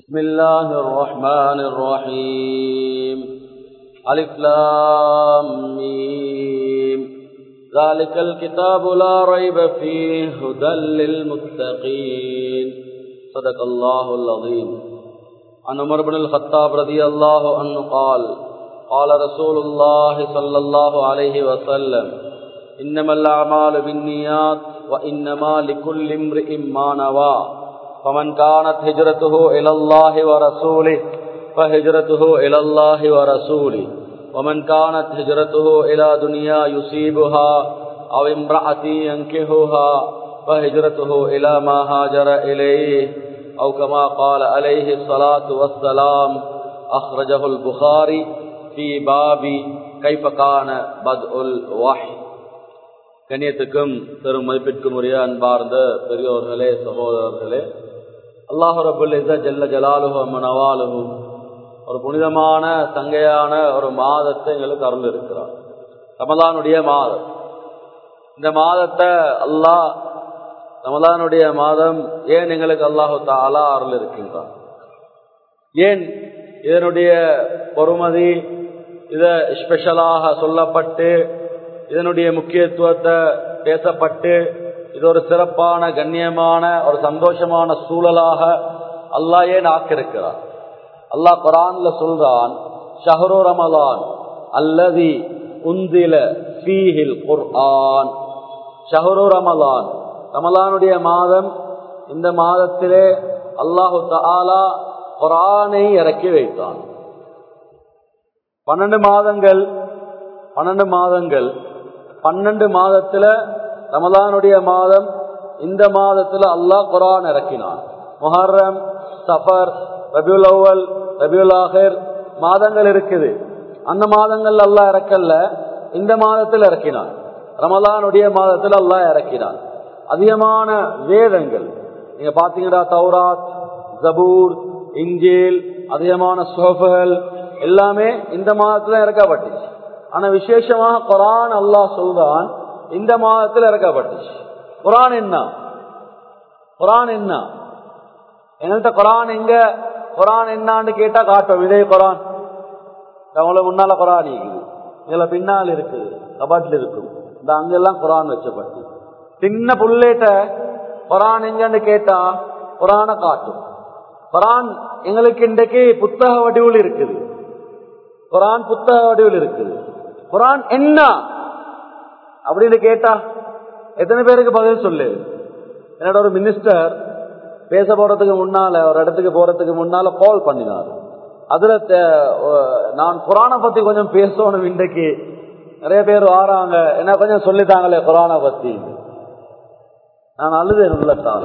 بسم الله الرحمن الرحيم ألف لام ميم ذلك الكتاب لا ريب فيه هدى للمتقين صدق الله العظيم عن عمر بن الخطاب رضي الله عنه قال قال رسول الله صلى الله عليه وسلم إنما الأعمال بالنيات وإنما لكل امرئ ما نوى فمن كانت هجرته إلى الله ورسوله فهجرته إلى الله ورسوله ومن كانت هجرته إلى دنيا يصيبها أو امرأة ينكهها فهجرته إلى ما هاجر إليه أو كما قال عليه الصلاة والسلام أخرجه البخاري في باب كيف كان بدء الوحي கண்ணியத்துக்கும் பெரும் மதிப்பிற்கும் உரிய அன்பார்ந்த பெரியோர்களே சகோதரர்களே அல்லாஹு ரபுல் ஜல்ல ஜலாலுஹு நவாலுஹு ஒரு புனிதமான சங்கையான ஒரு மாதத்தை எங்களுக்கு அருள் இருக்கிறார் ரமலானுடைய மாதம் இந்த மாதத்தை அல்லாஹ் ரமலானுடைய மாதம் ஏன் எங்களுக்கு அல்லாஹு தாலா அருள் இருக்கின்றான் ஏன் இதனுடைய பொறுமதி இத ஸ்பெஷலாக சொல்லப்பட்டு இதனுடைய முக்கியத்துவத்தை பேசப்பட்டு இது ஒரு சிறப்பான கண்ணியமான ஒரு சந்தோஷமான சூழலாக அல்லாஹ் ஏன் ஆக்கிருக்கிறார் அல்லாஹ் குரான்ல சொல்றான் ஷஹரு ரமலான் அல்லதி உந்தில ஃபீஹில் குர்ஆன் ஷஹரு ரமலான் ரமலானுடைய மாதம் இந்த மாதத்திலே அல்லாஹு தாலா குரானை இறக்கி வைத்தான் பன்னெண்டு மாதங்கள் பன்னெண்டு மாதங்கள் பன்னெண்டு மாதத்துல ரமலானுடைய மாதம் இந்த மாதத்துல அல்லாஹ் குரான் இறக்கினான் முஹர்ரம் சஃபர் ரபியுல் அவ்வல் ரபியுல் ஆஹிர் மாதங்கள் இருக்குது அந்த மாதங்கள் அல்லாஹ் இறக்கல்ல இந்த மாதத்தில் இறக்கினான் ரமலானுடைய மாதத்தில் அல்லாஹ் இறக்கினான் அதிகமான வேதங்கள் நீங்க பாத்தீங்கன்னா தௌராத் ஜபூர் இஞ்சேல் அதிகமான சோஃபுகள் எல்லாமே இந்த மாதத்துல இறக்கப்பட்டுச்சு ஆனா விசேஷமாக குரான் அல்லாஹ் சொல்றான் இந்த மாதத்தில் இறக்கப்பட்டுச்சு குரான் என்ன குரான் என்ன எங்கள்கிட்ட குரான் எங்க குரான் என்னான்னு கேட்டா காட்டும் இதே குரான் உங்களுக்கு முன்னால குரான் இருக்குது இதுல பின்னால் இருக்குது கபாட்டில் இருக்கும் இந்த அங்கெல்லாம் குரான் வச்சப்பட்டு சின்ன புள்ளேட்ட குரான் எங்கன்னு கேட்டா குரான காட்டும் குரான் எங்களுக்கு இன்றைக்கு புத்தக வடிவில் இருக்குது குரான் புத்தக வடிவில் இருக்குது குரான் என்ன அப்படின்னு கேட்டா எத்தனை பேருக்கு பதில் சொல்லு என்னோட ஒரு மினிஸ்டர் பேச போறதுக்கு முன்னால ஒரு இடத்துக்கு போறதுக்கு முன்னால கால் பண்ணினார் அதுல நான் குரானை பத்தி கொஞ்சம் பேசணும் இன்றைக்கு நிறைய பேர் வாராங்க என்ன கொஞ்சம் சொல்லித்தாங்களே குரானை பத்தி நான் அழுதேன் உள்ளத்தால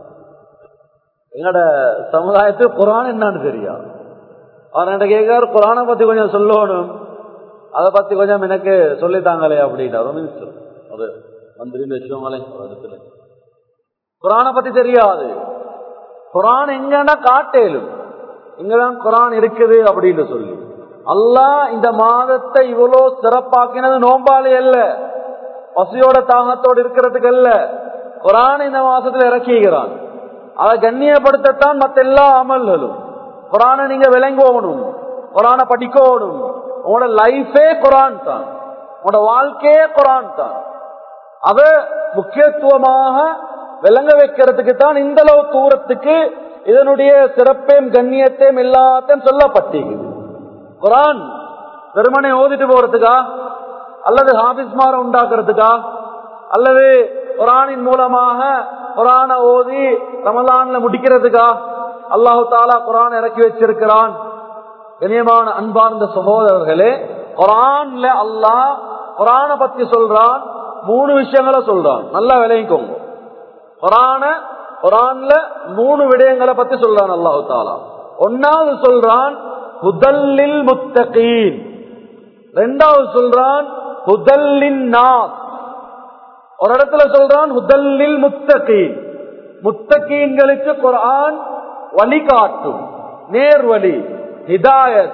எங்களோட சமுதாயத்துக்கு குரான் என்னன்னு தெரியும் அவர் என்கிட்ட கேட்காரு குரானை பத்தி கொஞ்சம் சொல்லணும் அதை பத்தி கொஞ்சம் எனக்கு சொல்லித்தாங்களே அப்படின்ட்டு மினிஸ்டர் அது மந்திரின்னு வச்சுக்கோங்களேன் ஒரு இடத்துல குரானை பத்தி தெரியாது குரான் எங்கன்னா காட்டேலும் இங்கதான் குரான் இருக்குது அப்படின்னு சொல்லி அல்லாஹ் இந்த மாதத்தை இவ்வளவு சிறப்பாக்கினது நோம்பாலே அல்ல பசியோட தாகத்தோடு இருக்கிறதுக்கு அல்ல குரான் இந்த மாசத்துல இறக்கிக்கிறான் அதை கண்ணியப்படுத்தத்தான் மத்த எல்லா அமல்களும் குரானை நீங்க விளங்கணும் குரானை படிக்கணும் உங்களோட லைஃபே குரான் தான் உங்களோட வாழ்க்கையே குரான் தான் அத முக்கியத்துவமாக விளங்க வைக்கிறதுக்கு தான் இந்த அளவு தூரத்துக்கு இதனுடைய சிறப்பையும் கண்ணியத்தையும் எல்லாத்தையும் சொல்லப்பட்டிருக்குது குரான் வெறுமனை ஓதிட்டு போறதுக்கா அல்லது ஹாபிஸ்மார உண்டாக்குறதுக்கா அல்லது குரானின் மூலமாக குரான ஓதி ரமலான்ல முடிக்கிறதுக்கா அல்லாஹு தாலா குரான் இறக்கி வச்சிருக்கிறான் கண்ணியமான அன்பார்ந்த சகோதரர்களே குரான்ல அல்லாஹ் குரான பத்தி சொல்றான் மூணு விஷயங்களை சொல்றான் நல்லா விளைவிக்கோங்க குரான குரான்ல மூணு விடயங்களை பத்தி சொல்றான் அல்லாஹு தாலா ஒன்னாவது சொல்றான் ஹுதல்லில் முத்தகீன் ரெண்டாவது சொல்றான் ஹுதல்லின் நாஸ் ஒரு இடத்துல சொல்றான் ஹுதல்லில் முத்தகீன் முத்தகீன்களுக்கு குரான் வழிகாட்டும் நேர்வழி ஹிதாயத்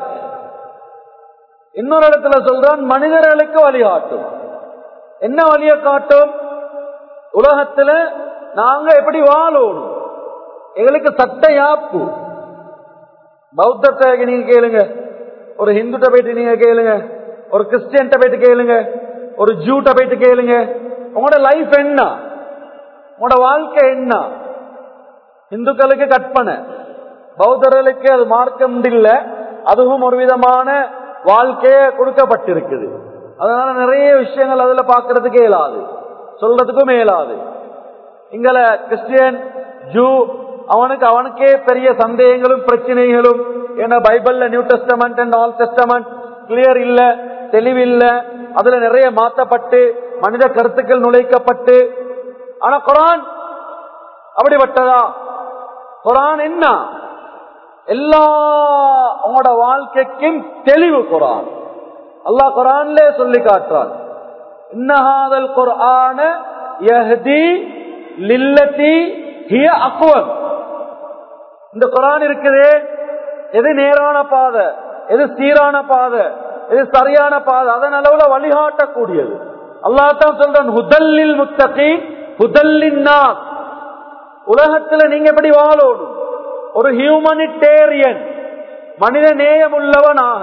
இன்னொரு இடத்துல சொல்றான் மனிதர்களுக்கு வழிகாட்டும் என்ன வழிய காட்டும் உலகத்துல நாங்க எப்படி வாழணும் எங்களுக்கு சட்ட யாப்பு பௌத்தத்தை நீங்க கேளுங்க ஒரு ஹிந்துட்ட போயிட்டு நீங்க கேளுங்க ஒரு கிறிஸ்டியன்ட்ட போயிட்டு கேளுங்க ஒரு ஜூட்ட போயிட்டு கேளுங்க உங்களோட லைஃப் என்ன உங்களோட வாழ்க்கை என்ன இந்துக்களுக்கு கற்பனை பௌத்தர்களுக்கு அது மார்க்கம் இல்ல அதுவும் ஒரு விதமான வாழ்க்கைய கொடுக்கப்பட்டிருக்குது அதனால நிறைய விஷயங்கள் அதுல பாக்குறதுக்கு இயலாது சொல்றதுக்கும் இயலாது இங்கல கிறிஸ்டியன் ஜூ அவனுக்கு அவனுக்கே பெரிய சந்தேகங்களும் பிரச்சனைகளும் ஏன்னா பைபிள்ல new testament and old testament clear இல்ல தெளிவில்ல அதுல நிறைய மாத்தப்பட்டு மனித கருத்துக்கள் நுழைக்கப்பட்டு ஆனா குரான் அப்படிப்பட்டதா குரான் என்ன எல்லா உங்களோட வாழ்க்கைக்கும் தெளிவு குரான் அல்லாஹ் குரான்லே சொல்லி காட்டுறான் இன்னஹாதல் குர்ஆன யஹ்தி லில்லதி ஹிய அக்வம் இந்த குரான் இருக்குது எது நேரான பாதை எது சீரான பாதை எது சரியான பாதை அதன் அளவுல வழிகாட்டக்கூடியது அல்லாஹ் தான் சொல்றான் ஹுதல்லில் முத்தகி ஹுதல்லின் நாஸ் உலகத்துல நீங்க எப்படி வாழணும் ஒரு ஹியூமனிடேரியன் மனித நேயம் உள்ளவனாக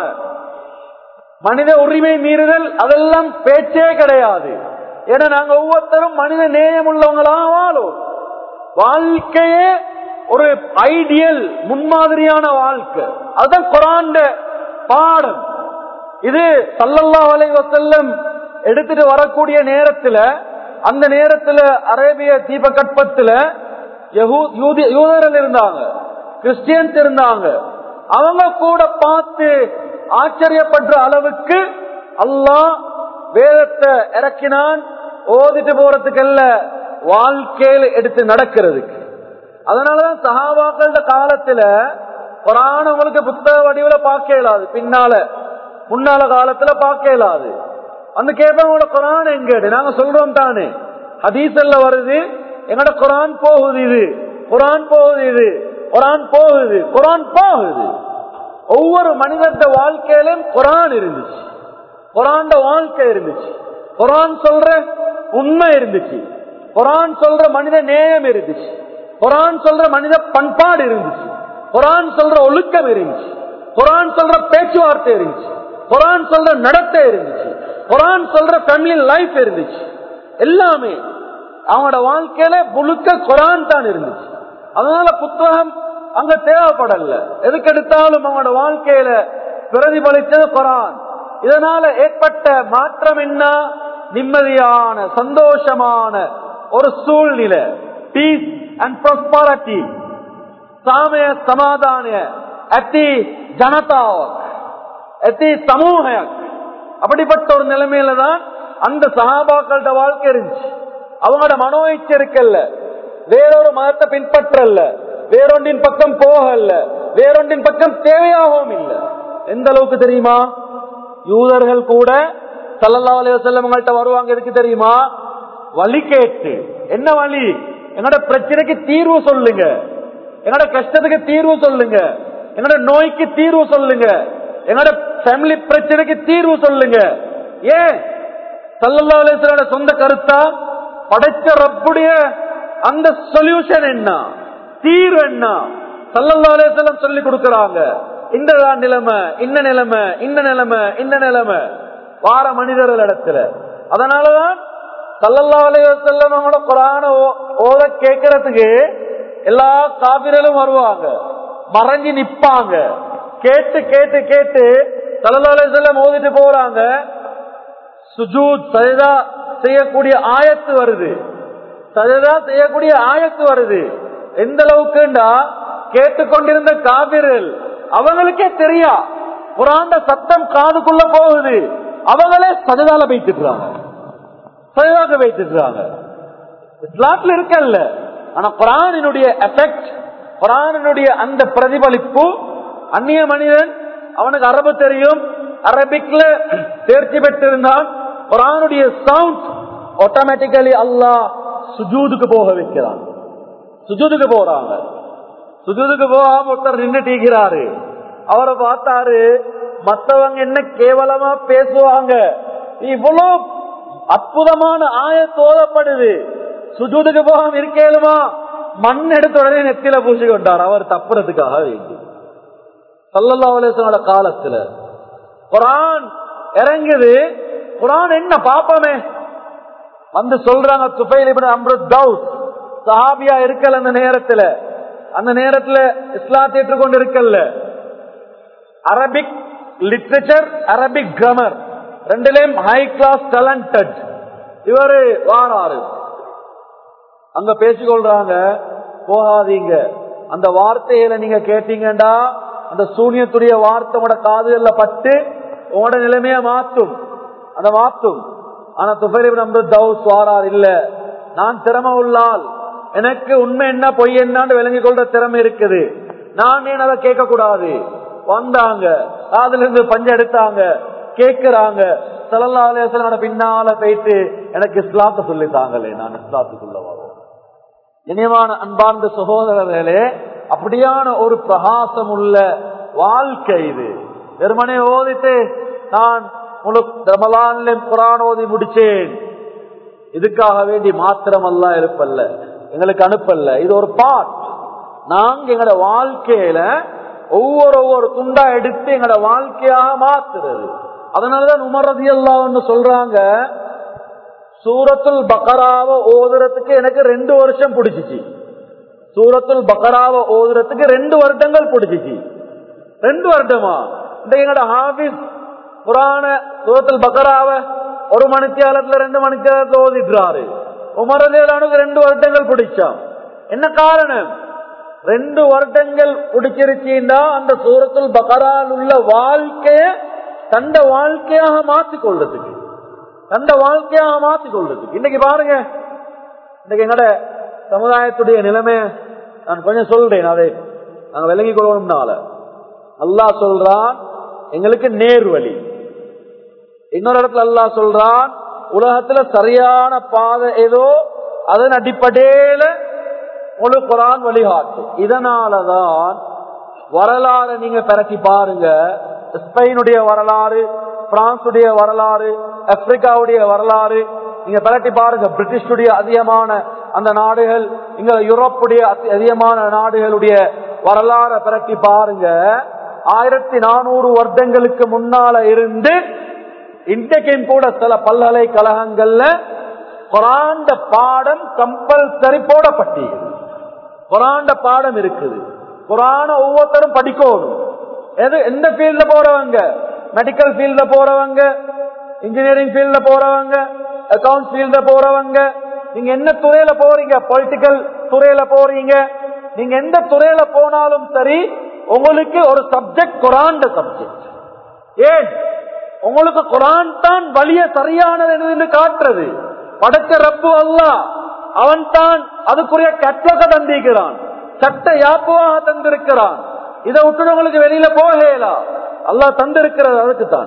மனித உரிமை மீறுதல் அதெல்லாம் பேச்சே கிடையாது ஏன்னா நாங்க ஒவ்வொருத்தரும் மனித நேயம் உள்ளவங்களாக வாழும் வாழ்க்கையே ஒரு ஐடியல் முன்மாதிரியான வாழ்க்கை அதுதான் குரான் பாடம் இது சல்லல்லா அலைவசல்லம் எடுத்துட்டு வரக்கூடிய நேரத்துல அந்த நேரத்துல அரேபிய தீபகற்பத்துல யூதர்கள் இருந்தாங்க கிறிஸ்டியன்ஸ் இருந்தாங்க அவங்க கூட பார்த்து ஆச்சரியப்படுற அளவுக்கு அல்லாஹ் வேதத்தை இறக்கினான் ஓதிட்டு போறதுக்கல்ல வாழ்க்கையில் எடுத்து நடக்கிறதுக்கு அதனாலதான் சகாபாக்கள காலத்துல குரான் உங்களுக்கு புத்தக வடிவுல பார்க்க இயலாது பின்னால முன்னால காலத்துல பார்க்க இயலாது வந்து கேட்பாங்க குரான் எங்க நாங்க சொல்றோம் தானே ஹதீசல்ல வருது எங்கட குரான் போகுது இது குரான் போகுது இது குரான் போகுது குரான் போகுது ஒவ்வொரு மனிதர்த வாழ்க்கையிலும் குரான் இருந்துச்சு குரான் வாழ்க்கை இருந்துச்சு குரான் சொல்ற உண்மை இருந்துச்சு குரான் சொல்ற மனித நேயம் இருந்துச்சு குரான் சொல்ற மனித பண்பாடு இருந்துச்சு குரான் சொல்ற ஒழுக்கம் இருந்துச்சு குரான் சொல்ற பேச்சுவார்த்தை இருந்துச்சு குரான் சொல்ற நடத்தை இருந்துச்சு குரான் சொல்ற ஃபேமிலி லைஃப் இருந்துச்சு எல்லாமே அவனோட வாழ்க்கையில முழுக்க குரான் தான் இருந்துச்சு அதனால புத்தகம் அங்க தேவைப்படல எதுக்கு எடுத்தாலும் அவனோட வாழ்க்கையில பிரதிபலித்தது குரான் இதனால ஏற்பட்ட மாற்றம் என்ன நிம்மதியான சந்தோஷமான ஒரு சூழ்நிலை பீஸ் அண்ட் ப்ராஸ்பாரிட்டி சாமய சமாதான அத்தி ஜனதா அத்தி சமூக அப்படிப்பட்ட ஒரு நிலைமையில தான் அந்த சகாபாக்களோட வாழ்க்கை இருந்துச்சு அவங்களோட மனோ இச்சை இருக்கல்ல வேறொரு மதத்தை பின்பற்றல்ல வேறொன்றின் பக்கம் போகல வேறொன்றின் பக்கம் தேவையாகவும் இல்லை எந்த அளவுக்கு தெரியுமா யூதர்கள் கூட சல்லல்லா அலைய செல்லவங்கள்ட்ட வருவாங்க எதுக்கு தெரியுமா வழி கேட்டு என்ன வழி என்னோட பிரச்சனைக்கு தீர்வு சொல்லுங்க என்னோட கஷ்டத்துக்கு தீர்வு சொல்லுங்க என்னோட நோய்க்கு தீர்வு சொல்லுங்க என்னோட ஃபேமிலி பிரச்சனைக்கு தீர்வு சொல்லுங்க ஏன் சல்லல்லா அலிஸ்லோட சொந்த கருத்தா படைச்ச ரப்புடைய அந்த சொல்யூஷன் என்ன தீர்வு என்ன சல்லல்லா அலிஸ்லம் சொல்லி கொடுக்கறாங்க இந்த நிலைமை இந்த நிலைமை இந்த நிலைமை இந்த நிலைமை வார மனிதர்கள் இடத்துல அதனாலதான் சல்லல்லா அலைவசல்லமோட குரான ஓத கேட்கறதுக்கு எல்லா காபிரலும் வருவாங்க மறைஞ்சு நிப்பாங்க கேட்டு கேட்டு கேட்டு சல்லல்லா அலைவசல்லம் ஓதிட்டு போறாங்க சுஜூத் சஜதா செய்யக்கூடிய ஆயத்து வருது சஜதா செய்யக்கூடிய ஆயத்து வருது எந்த அளவுக்குண்டா கேட்டுக்கொண்டிருந்த காபிர்கள் அவங்களுக்கே தெரியா குராண்ட சத்தம் காதுக்குள்ள போகுது அவங்களே சஜதால வைத்துக்கிறாங்க சஜதாக்க வைத்துக்கிறாங்க இஸ்லாத்துல இருக்கல்ல ஆனா குரானினுடைய எஃபெக்ட் குரானினுடைய அந்த பிரதிபலிப்பு அந்நிய மனிதன் அவனுக்கு அரபு தெரியும் அரபிக்ல தேர்ச்சி பெற்றிருந்தான் குரானுடைய சவுண்ட் ஆட்டோமேட்டிக்கலி அல்லாஹ் சுஜூதுக்கு போக வைக்கிறான் சுஜூதுக்கு போறாங்க சுஜூதுக்கு போகாம ஒருத்தர் நின்று டீக்கிறாரு அவரை பார்த்தாரு மத்தவங்க என்ன கேவலமா பேசுவாங்க இவ்வளவு அற்புதமான ஆய தோதப்படுது சுஜூதுக்கு போகாம இருக்கேலுமா மண் எடுத்த உடனே நெத்தில பூசி கொண்டார் அவர் தப்புறதுக்காக வேண்டி சல்லல்லா அலிஸ்லோட காலத்துல குரான் இறங்குது குரான் என்ன பாப்பமே வந்து சொல்றாங்க துபைல் இப்னு அம்ருத் தௌஸ் சஹாபியா இருக்கல அந்த நேரத்துல அந்த நேரத்துல இஸ்லாத்தை ஏற்றுக்கொண்டு இருக்கல்ல அரபிக் லிட்ரேச்சர் அரபிக் கிராமர் ரெண்டுலயும் ஹை கிளாஸ் டேலண்டட் இவரு வாராரு அங்க பேசிக்கொள்றாங்க போகாதீங்க அந்த வார்த்தையில நீங்க கேட்டீங்கடா அந்த சூனியத்துடைய வார்த்தை உங்களோட காதுகள்ல பட்டு உங்களோட நிலைமைய மாத்தும் அதை மாத்தும் ஆனா துபைலிபின் அம்ருத் தௌஸ் வாரார் இல்ல நான் திறமை உள்ளால் எனக்கு உண்மை என்ன பொய் என்னன்னு விளங்கிக் கொள்ற திறமை இருக்குது நான் ஏன் அதை கேட்க கூடாது வந்தாங்க அதுல இருந்து பஞ்ச எடுத்தாங்க கேட்கிறாங்க சல்லா அலிஸ்லோட பின்னால போயிட்டு எனக்கு இஸ்லாத்தை சொல்லித்தாங்களே நான் இஸ்லாத்துக்குள்ள வரோம் இனியமான அன்பார்ந்த சகோதரர்களே அப்படியான ஒரு பிரகாசம் உள்ள வாழ்க்கை இது வெறுமனே ஓதிட்டு நான் முழு ரமலான்ல குரான் ஓதி முடிச்சேன் இதுக்காக வேண்டி மாத்திரம் அல்ல இருப்பல்ல எங்களுக்கு அனுப்பல்ல இது ஒரு பாட் நாங்க எங்களோட வாழ்க்கையில ஒவ்வொரு ஒவ்வொரு துண்டா எடுத்து எங்களோட வாழ்க்கையாக மாத்துறது அதனாலதான் உமரதி எல்லாம் சொல்றாங்க சூரத்துல் பக்கராவை ஓதுறதுக்கு எனக்கு ரெண்டு வருஷம் பிடிச்சிச்சு சூரத்துல் பக்கராவை ஓதுறதுக்கு ரெண்டு வருடங்கள் பிடிச்சிச்சு ரெண்டு வருடமா இந்த எங்களோட ஹாபிஸ் புராண சூரத்துல் பக்கராவை ஒரு மணித்தியாலத்துல ரெண்டு மணித்தியாலத்துல ஓதிட்டுறாரு உமரதியலானுக்கு ரெண்டு வருடங்கள் பிடிச்சான் என்ன காரணம் ரெண்டு வருடங்கள் பிடிச்சிருச்சுன்னா அந்த சூரத்துல் பக்கரால் உள்ள வாழ்க்கைய தண்ட வாழ்க்கையாக மாற்றிக் கொள்றதுக்கு தண்ட வாழ்க்கையாக மாற்றிக் கொள்றதுக்கு இன்னைக்கு பாருங்க இன்னைக்கு எங்கட சமுதாயத்துடைய நிலைமை நான் கொஞ்சம் சொல்றேன் அதை நாங்க விளங்கிக் கொள்ளணும்னால அல்லா சொல்றான் எங்களுக்கு நேர் வழி இன்னொரு இடத்துல அல்லா சொல்றான் உலகத்துல சரியான பாதை ஏதோ அதன் அடிப்படையில முழு குரான் வழிகாட்டு இதனாலதான் வரலாறு நீங்க பரட்டி பாருங்க ஸ்பெயினுடைய வரலாறு பிரான்சுடைய வரலாறு ஆப்பிரிக்காவுடைய வரலாறு நீங்க பரட்டி பாருங்க பிரிட்டிஷுடைய அதிகமான அந்த நாடுகள் இங்க யூரோப்புடைய அதிகமான நாடுகளுடைய வரலாறை பரட்டி பாருங்க ஆயிரத்தி நானூறு வருடங்களுக்கு முன்னால இருந்து இன்றைக்கும் கூட சில பல்கலைக்கழகங்கள்ல குராண்ட பாடம் கம்பல்சரி போடப்பட்டிருக்குது குராண்ட பாடம் இருக்குது குரான ஒவ்வொருத்தரும் படிக்கணும் எது எந்த ஃபீல்ட்ல போறவங்க மெடிக்கல் ஃபீல்ட்ல போறவங்க இன்ஜினியரிங் ஃபீல்ட்ல போறவங்க அக்கௌண்ட் ஃபீல்ட்ல போறவங்க நீங்க என்ன துறையில போறீங்க பொலிட்டிக்கல் துறையில போறீங்க நீங்க எந்த துறையில போனாலும் சரி உங்களுக்கு ஒரு சப்ஜெக்ட் குரான் சப்ஜெக்ட் ஏன் உங்களுக்கு குரான் தான் வழிய சரியானது என்று காட்டுறது படைச்ச ரப்பு அல்ல அவன் தான் அதுக்குரிய கட்டக தந்திக்கிறான் சட்ட யாப்புவாக தந்திருக்கிறான் இதை விட்டு உங்களுக்கு வெளியில போகலாம் அல்லா தந்திருக்கிறது அதுக்கு தான்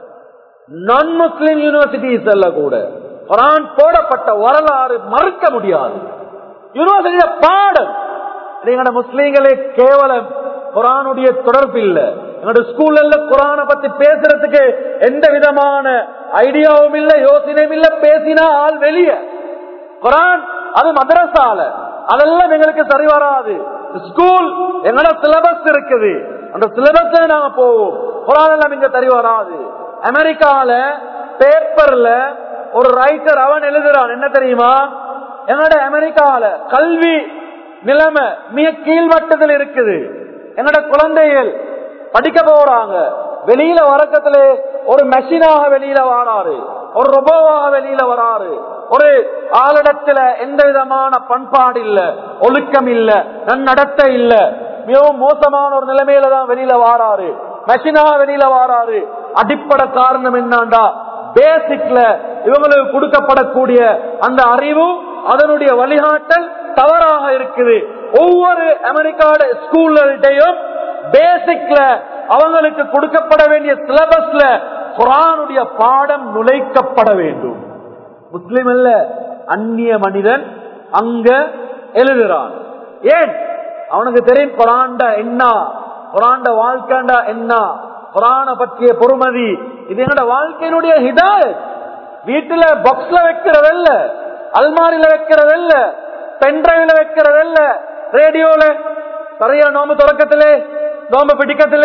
நான் முஸ்லிம் யூனிவர்சிட்டிஸ் எல்லாம் கூட குரான் போடப்பட்ட வரலாறு மறுக்க முடியாது யூனிவர்சிட்டியில பாடம் எங்கட முஸ்லீம்களே கேவலம் குரானுடைய தொடர்பு இல்ல எங்களோட ஸ்கூல்ல குரான பத்தி பேசுறதுக்கு எந்த விதமான ஐடியாவும் இல்ல யோசனையும் இல்ல பேசினா ஆள் வெளிய குரான் அது மதரசால அதெல்லாம் எங்களுக்கு சரி வராது ஸ்கூல் எங்களோட சிலபஸ் இருக்குது அந்த சிலபஸ் நாங்க போவோம் குரான் எல்லாம் இங்க சரி வராது அமெரிக்கால பேப்பர்ல ஒரு ரைட்டர் அவன் எழுதுறான் என்ன தெரியுமா என்னோட அமெரிக்கால கல்வி நிலைமை மிக கீழ்மட்டத்தில் இருக்குது என்னோட குழந்தைகள் படிக்க போறாங்க வெளியில வரக்கத்துல ஒரு மெஷினாக வெளியில வராரு ஒரு ரொபோவாக வெளியில வராரு ஒரு ஆளிடத்துல எந்த விதமான பண்பாடு இல்ல ஒழுக்கம் இல்ல நன்னடத்த இல்ல மிகவும் மோசமான ஒரு நிலைமையில தான் வெளியில வாராரு மெஷினாக வெளியில வாராரு அடிப்படை காரணம் என்னண்டா பேசிக்ல இவங்களுக்கு கொடுக்கப்படக்கூடிய அந்த அறிவு அதனுடைய வழிகாட்டல் தவறாக இருக்குது ஒவ்வொரு அமெரிக்காட ஸ்கூல்லையும் பேசிக்ல அவங்களுக்கு கொடுக்கப்பட வேண்டிய சிலபஸ்ல குரானுடைய பாடம் நுழைக்கப்பட வேண்டும் முஸ்லிம் அல்ல அந்நிய மனிதன் அங்க எழுதுறான் ஏன் அவனுக்கு தெரியும் குரான்டா என்ன குரான்ட வாழ்க்கைண்டா என்ன குரான பற்றிய பொறுமதி இது என்னோட வாழ்க்கையினுடைய ஹிதாயத் வீட்டுல பாக்ஸ்ல வைக்கிறதல்ல அல்மாரில வைக்கிறதல்ல பென்டிரைவ்ல வைக்கிறதல்ல ரேடியோல சரியா நோம்பு தொடக்கத்திலே நோம்பு பிடிக்கத்திலே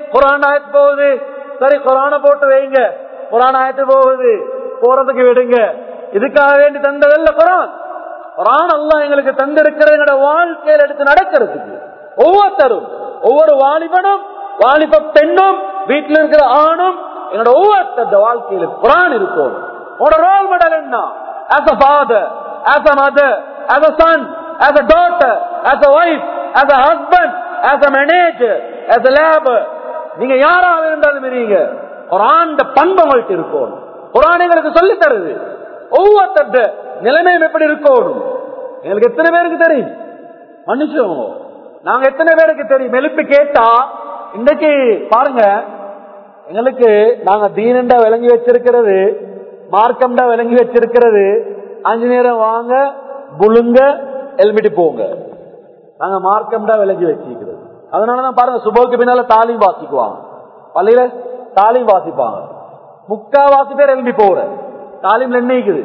குரான் ஆயத்து போகுது சரி குரான போட்டு வைங்க குரான் ஆயத்து போகுது போறதுக்கு விடுங்க இதுக்காக வேண்டி தந்ததல்ல குரான் குரான் அல்லாஹ் எங்களுக்கு தந்திருக்கிற எங்களோட வாழ்க்கையில எடுத்து நடக்கிறதுக்கு ஒவ்வொருத்தரும் ஒவ்வொரு வாலிபனும் வாலிப பெண்ணும் வீட்டில் இருக்கிற ஆணும் என்னோட ஒவ்வொருத்தர் வாழ்க்கையில குரான் இருக்கும் உங்களோட ரோல் மாடல் என்ன as a father as a mother as a son as a daughter as a wife as a husband as a manager as a labour நீங்க யாராக இருந்தாலும் நீங்க குரான் பண்பு உங்கள்கிட்ட இருக்கும் குரான் எங்களுக்கு சொல்லி தருது ஒவ்வொருத்தர் நிலைமையும் எப்படி இருக்கணும் எங்களுக்கு எத்தனை பேருக்கு தெரியும் மன்னிச்சோம் நாங்க எத்தனை பேருக்கு தெரியும் எழுப்பி கேட்டா இன்னைக்கு பாருங்க எங்களுக்கு நாங்க தீனண்டா விளங்கி வச்சிருக்கிறது மார்க்கம்டா விளங்கி வச்சிருக்கிறது அஞ்சு நேரம் வாங்க புழுங்க எல்மிட்டு போங்க நாங்க மார்க்கம்டா விளங்கி வச்சிருக்கிறது அதனாலதான் பாருங்க சுபோக்கு பின்னால தாலிம் வாசிக்குவாங்க பள்ளியில தாலிம் வாசிப்பாங்க முக்காவாசி பேர் எழுப்பி போற தாலிம்ல என்ன இருக்குது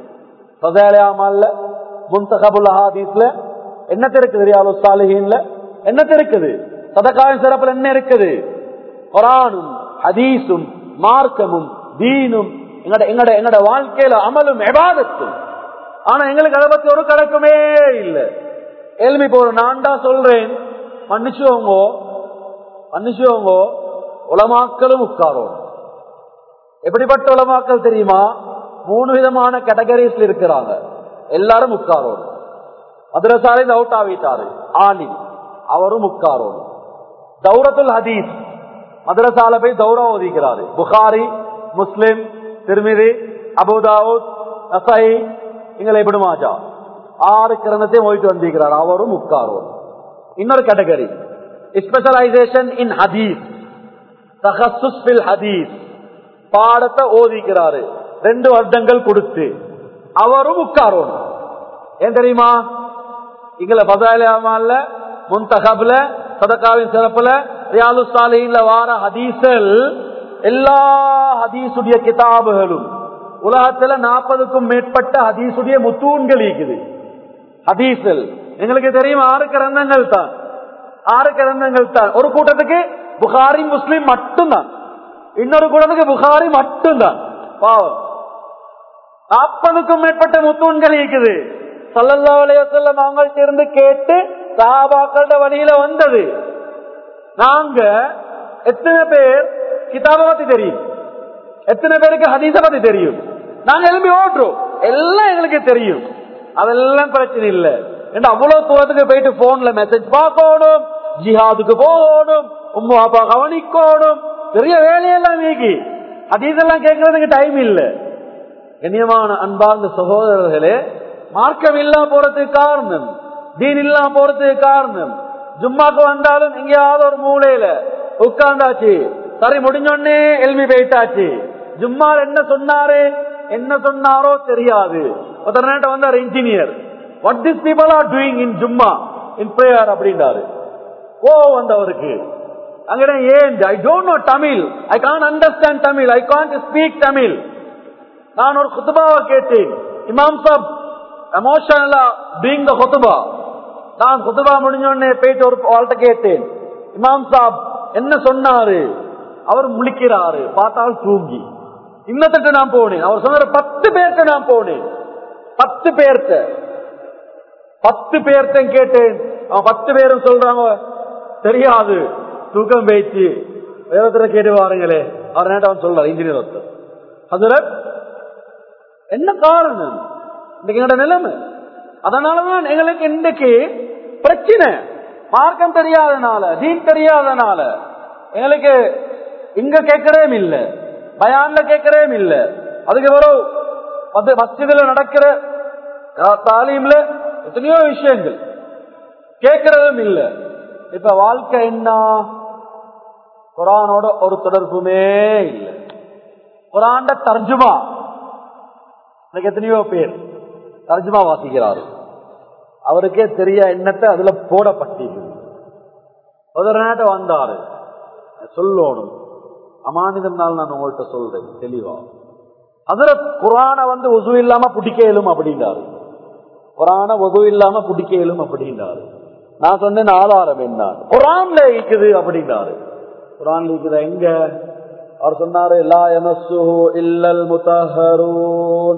சதாலயாமல்ல முன்தகபுல் ஹாதீஸ்ல என்னத்த இருக்குது ரியாலு சாலிஹீன்ல என்னத்த இருக்குது சதகாயின் சிறப்புல என்ன இருக்குது குரானும் ஹதீஸும் மார்க்கமும் தீனும் எங்கட எங்கட எங்கட வாழ்க்கையில அமலும் எபாதத்தும் ஆனா எங்களுக்கு அதை பத்தி ஒரு கணக்குமே இல்லை எல்மி போற நான் தான் சொல்றேன் மன்னிச்சுவோங்க மன்னிச்சுவோங்க உலமாக்களும் உட்காரோம் எப்படிப்பட்ட உலமாக்கள் தெரியுமா மூணு விதமான கேட்டகரிஸ்ல இருக்கிறாங்க எல்லாரும் உட்காரோம் மதுரசாலை அவுட் ஆகிட்டாரு ஆலி அவரும் உட்காரோம் தௌரத்துல் ஹதீஸ் மதுரசால போய் தௌரா ஒதுக்கிறாரு புகாரி முஸ்லிம் திருமிதி அபுதாவுத் நசை இங்களை எப்படி மாஜா ஆறு கிரணத்தையும் ஓய்ட்டு வந்திருக்கிறார் அவரும் உட்காரோம் இன்னொரு கேட்டகரி ஸ்பெஷலைசேஷன் இன் ஹதீஸ் தஹசுஸ் பில் ஹதீஸ் பாடத்தை ஓதிக்கிறாரு ரெண்டு வருடங்கள் கொடுத்து அவரும் உட்காரோம் ஏன் தெரியுமா இங்களை பதாயில முன்தகப்ல சதகாவின் சிறப்புல ரியாலு சாலையில வார ஹதீசல் எல்லா ஹதீசுடைய கிதாபுகளும் உலகத்துல நாற்பதுக்கும் மேற்பட்ட ஹதீசுடைய முத்தூன்கள் இருக்குது ஹதீசல் எங்களுக்கு தெரியும் ஆறு கிரந்தங்கள் தான் ஆறு கிரந்தங்கள் தான் ஒரு கூட்டத்துக்கு புகாரி முஸ்லிம் மட்டும்தான் இன்னொரு கூட்டத்துக்கு புகாரி மட்டும்தான் பாவம் நாற்பதுக்கும் மேற்பட்ட முத்தூன்கள் இருக்குது சல்லல்லா அலையம் அவங்கள்ட்ட இருந்து கேட்டு சாபாக்கள வழியில வந்தது நாங்க எத்தனை பேர் கிதாப பத்தி தெரியும் எத்தனை பேருக்கு ஹதீச பத்தி தெரியும் நாங்க எழுப்பி ஓட்டுறோம் எல்லாம் எங்களுக்கு தெரியும் அதெல்லாம் பிரச்சனை இல்லை ஏன்னா அவ்வளவு தூரத்துக்கு போயிட்டு போன்ல மெசேஜ் பார்க்கணும் ஜிஹாதுக்கு போகணும் உம்மா அப்பா கவனிக்கணும் பெரிய வேலையெல்லாம் நீக்கி அதீதெல்லாம் கேட்கறதுக்கு டைம் இல்லை கண்ணியமான அன்பார்ந்த சகோதரர்களே மார்க்கம் இல்லாம போறதுக்கு காரணம் தீன் இல்லாம போறதுக்கு காரணம் ஜும்மாக்கு வந்தாலும் எங்கேயாவது ஒரு மூலையில உட்கார்ந்தாச்சு சரி முடிஞ்சோடனே எல்மி போயிட்டாச்சு ஜும்மால் என்ன சொன்னாரு என்ன சொன்னாரோ தெரியாது ஒருத்தர் வந்தார் engineer what this people are doing in ஜும்மா இன் பிரேயர் அப்படின்றாரு ஓ வந்தவருக்கு அங்கே ஏன் I don't know Tamil I can understand Tamil I can't speak Tamil நான் ஒரு குத்துபாவை கேட்டேன் இமாம் சாப் எமோஷனலா பீங் த குத்துபா நான் குத்துபா முடிஞ்ச உடனே போயிட்டு ஒரு வாழ்க்கை கேட்டேன் இமாம் சாப் என்ன சொன்னாரு அவர் முழிக்கிறாரு பார்த்தால் தூங்கி இன்னத்துக்கு நான் போனேன் அவர் சொன்னாரு பத்து பேர்த்த நான் போனேன் பத்து பேர்த்த பத்து பேர்த்த கேட்டேன் அவன் பத்து பேரும் சொல்றாங்க தெரியாது தூக்கம் பேச்சு வேறத்துல கேட்டு வாருங்களே அவர் நேரம் அவன் சொல்றாரு இன்ஜினியர் ஒருத்தர் அதுல என்ன காரணம் இன்னைக்கு என்னோட நிலைமை அதனாலதான் எங்களுக்கு இன்னைக்கு பிரச்சனை மார்க்கம் தெரியாதனால தீன் தெரியாதனால எங்களுக்கு இங்க கேட்கறே இல்ல பயான்ல கேட்கறே இல்ல அதுக்கு வரும் மஸ்ஜிதுல நடக்கிற தாலீம்ல எத்தனையோ விஷயங்கள் கேட்கறதும் இல்ல இப்ப வாழ்க்கை என்ன குரானோட ஒரு தொடர்புமே இல்லை குரான்ட தர்ஜுமா இன்னைக்கு எத்தனையோ பேர் தர்ஜுமா வாசிக்கிறாரு அவருக்கே தெரிய எண்ணத்தை அதுல போடப்பட்டிருக்கு ஒரு நேரம் வந்தாரு சொல்லணும் அமானிதம் நாள் நான் உங்கள்கிட்ட சொல்றேன் தெளிவா அதுல குரான வந்து ஒசு இல்லாம பிடிக்கலும் அப்படின்றாரு குரான ஒது இல்லாம பிடிக்கலும் அப்படின்றாரு நான் சொன்னேன் ஆதாரம் என்ன குரான்ல இருக்குது அப்படின்றாரு குரான் இருக்குது எங்க அவர் சொன்னாரு லா யமஸ்ஸுஹு இல்லல் முத்தஹரூன்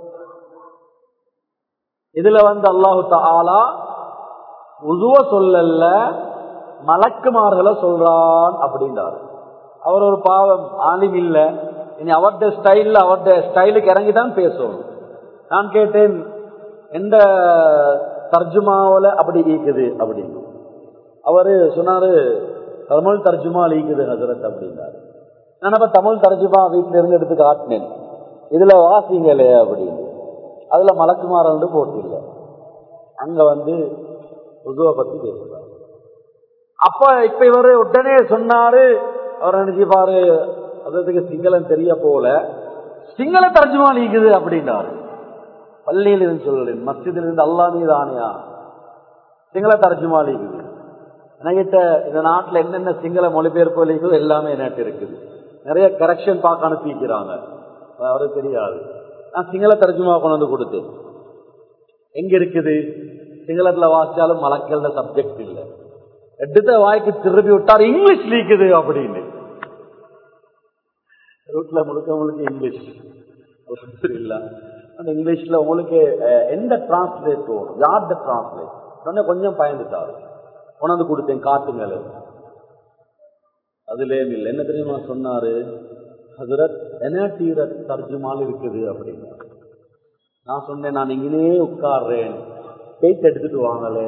இதுல வந்து அல்லாஹு தஆலா உதுவ சொல்லல்ல மலக்குமார்களை சொல்றான் அப்படின்றார் அவர் ஒரு பாவம் ஆலிம் இல்ல இனி அவருடைய ஸ்டைல்ல அவருடைய ஸ்டைலுக்கு இறங்கி தான் பேசணும் நான் கேட்டேன் எந்த தர்ஜுமாவில் அப்படி ஈக்குது அப்படின்னு அவரு சொன்னாரு தமிழ் தர்ஜுமா ஈக்குது ஹசரத் அப்படின்னாரு நான் அப்ப தமிழ் தர்ஜுமா வீட்டில இருந்து எடுத்து காட்டினேன் இதுல வாசிங்களே அப்படின்னு அதுல மலக்குமார் வந்து போட்டில்ல அங்க வந்து உதுவை பத்தி பேசுறாரு அப்ப இப்ப இவரு உடனே சொன்னாரு அவர் நினைச்சுப்பாரு அதுக்கு சிங்களம் தெரிய போல சிங்கள தர்ஜுமா நீக்குது அப்படின்னாரு பள்ளியில் இருந்து சொல்லுறேன் மஸ்ஜிதில் இருந்து அல்லா நீதானியா சிங்கள தர்ஜுமா நீக்குது என்கிட்ட இந்த நாட்டுல என்னென்ன சிங்கள மொழிபெயர்ப்பு இருக்குதோ எல்லாமே என்கிட்ட இருக்குது நிறைய கரெக்ஷன் பார்க்க அனுப்பிக்கிறாங்க அவரு தெரியாது நான் சிங்கள தர்ஜுமா கொண்டு வந்து கொடுத்தேன் எங்க இருக்குது சிங்களத்துல வாசிச்சாலும் மலக்கல்ல சப்ஜெக்ட் இல்லை எடுத்த வாய்க்கு திருப்பி விட்டார் இங்கிலீஷ் லீக்குது அப்படின்னு ரூட்ல முழுக்க முழுக்க இங்கிலீஷ் இல்ல அந்த இங்கிலீஷ்ல உங்களுக்கு அஹ், எந்த டிரான்ஸ்லேட் வரும் யார்ட டிரான்ஸ்லேட் சொன்ன கொஞ்சம் பயந்துட்டாரு கொண்டாந்து கொடுத்தேன் காட்டுங்களே அதுல இல்லை என்ன தெரியுமா சொன்னாரு ஹசரத் எனாட்டீர தர்ஜுமால் இருக்குது அப்படின்னு நான் சொன்னேன் நான் இங்கே உட்கார்றேன் பேச்சு எடுத்துட்டு வாங்களே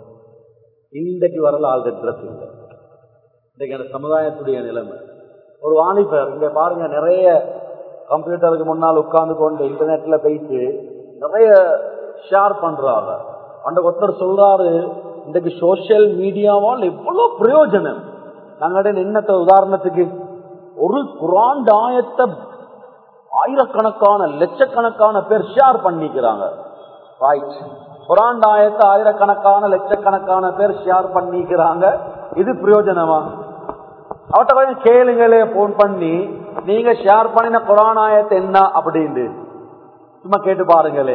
இன்றைக்கு வரல ஆள் ட்ரெஸ் இல்லை இன்றைக்கு அந்த சமுதாயத்துடைய நிலைமை ஒரு வாலிபர் இங்க பாருங்க நிறைய கம்ப்யூட்டருக்கு முன்னால் உட்கார்ந்து கொண்டு இன்டர்நெட்ல போயிட்டு நிறைய ஷேர் பண்றாங்க அந்த ஒருத்தர் சொல்றாரு இன்றைக்கு சோசியல் மீடியாவால் எவ்வளவு பிரயோஜனம் நாங்களே என்னத்த உதாரணத்துக்கு ஒரு குரான் ஆயத்தை ஆயிரக்கணக்கான லட்சக்கணக்கான பேர் ஷேர் பண்ணிக்கிறாங்க ரைட் குரான் ஆயத்தை ஆயிரக்கணக்கான லட்சக்கணக்கான பேர் ஷேர் பண்ணிக்கிறாங்க இது பிரயோஜனமா அவட்ட கொஞ்சம் கேளுங்களே போன் பண்ணி நீங்க ஷேர் பண்ணின குரான் ஆயத்தை என்ன அப்படின்னு சும்மா கேட்டு பாருங்களே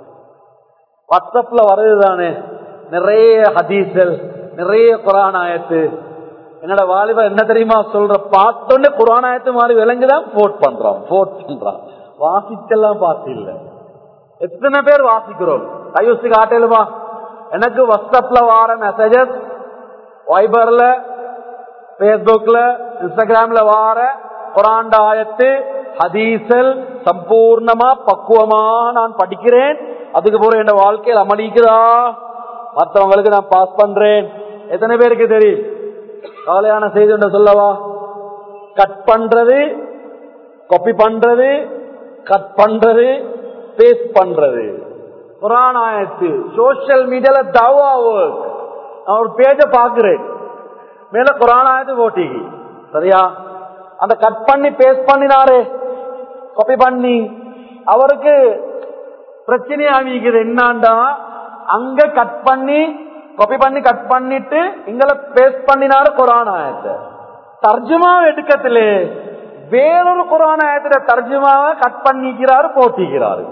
வாட்ஸ்அப்ல வருது தானே நிறைய ஹதீசல் நிறைய குரான் ஆயத்து என்னோட வாலிபர் என்ன தெரியுமா சொல்ற பார்த்தோன்னே குரான் ஆயத்து மாதிரி விலங்குதான் போட் பண்றான் போட் பண்றான் வாசிச்செல்லாம் பார்த்து இல்ல எத்தனை பேர் வாசிக்கிறோம் கையுசி காட்டலுமா எனக்கு வாட்ஸ்அப்ல வார மெசேஜஸ் வைபர்ல பேஸ்புக்ல இன்ஸ்டாகிராம்ல வார குரான் ஆயத்து ஹதீசல் சம்பூர்ணமா பக்குவமா நான் படிக்கிறேன் அதுக்கு பிறகு என் வாழ்க்கையில் அமளிக்குதா மற்றவங்களுக்கு நான் பாஸ் பண்றேன் எத்தனை பேருக்கு தெரியும் கவலையான செய்தி ஒன்று சொல்லவா கட் பண்றது காப்பி பண்றது கட் பண்றது பேஸ்ட் பண்றது குரான் ஆயத்து சோசியல் மீடியால தவா ஒர்க் நான் ஒரு பேஜ பாக்குறேன் மேல குரான் ஆயத்து போட்டிக்கு சரியா அந்த கட் பண்ணி பேஸ்ட் பண்ணினாரு காப்பி பண்ணி அவருக்கு பிரச்சனை ஆகிக்குது என்னாண்டா அங்க கட் பண்ணி காப்பி பண்ணி கட் பண்ணிட்டு இங்களை பேஸ்ட் பண்ணினாரு குரான் ஆயத்தை தர்ஜுமா எடுக்கத்திலே வேறொரு குரான் ஆயத்துல தர்ஜுமாவை கட் பண்ணிக்கிறாரு போட்டிக்கிறாரு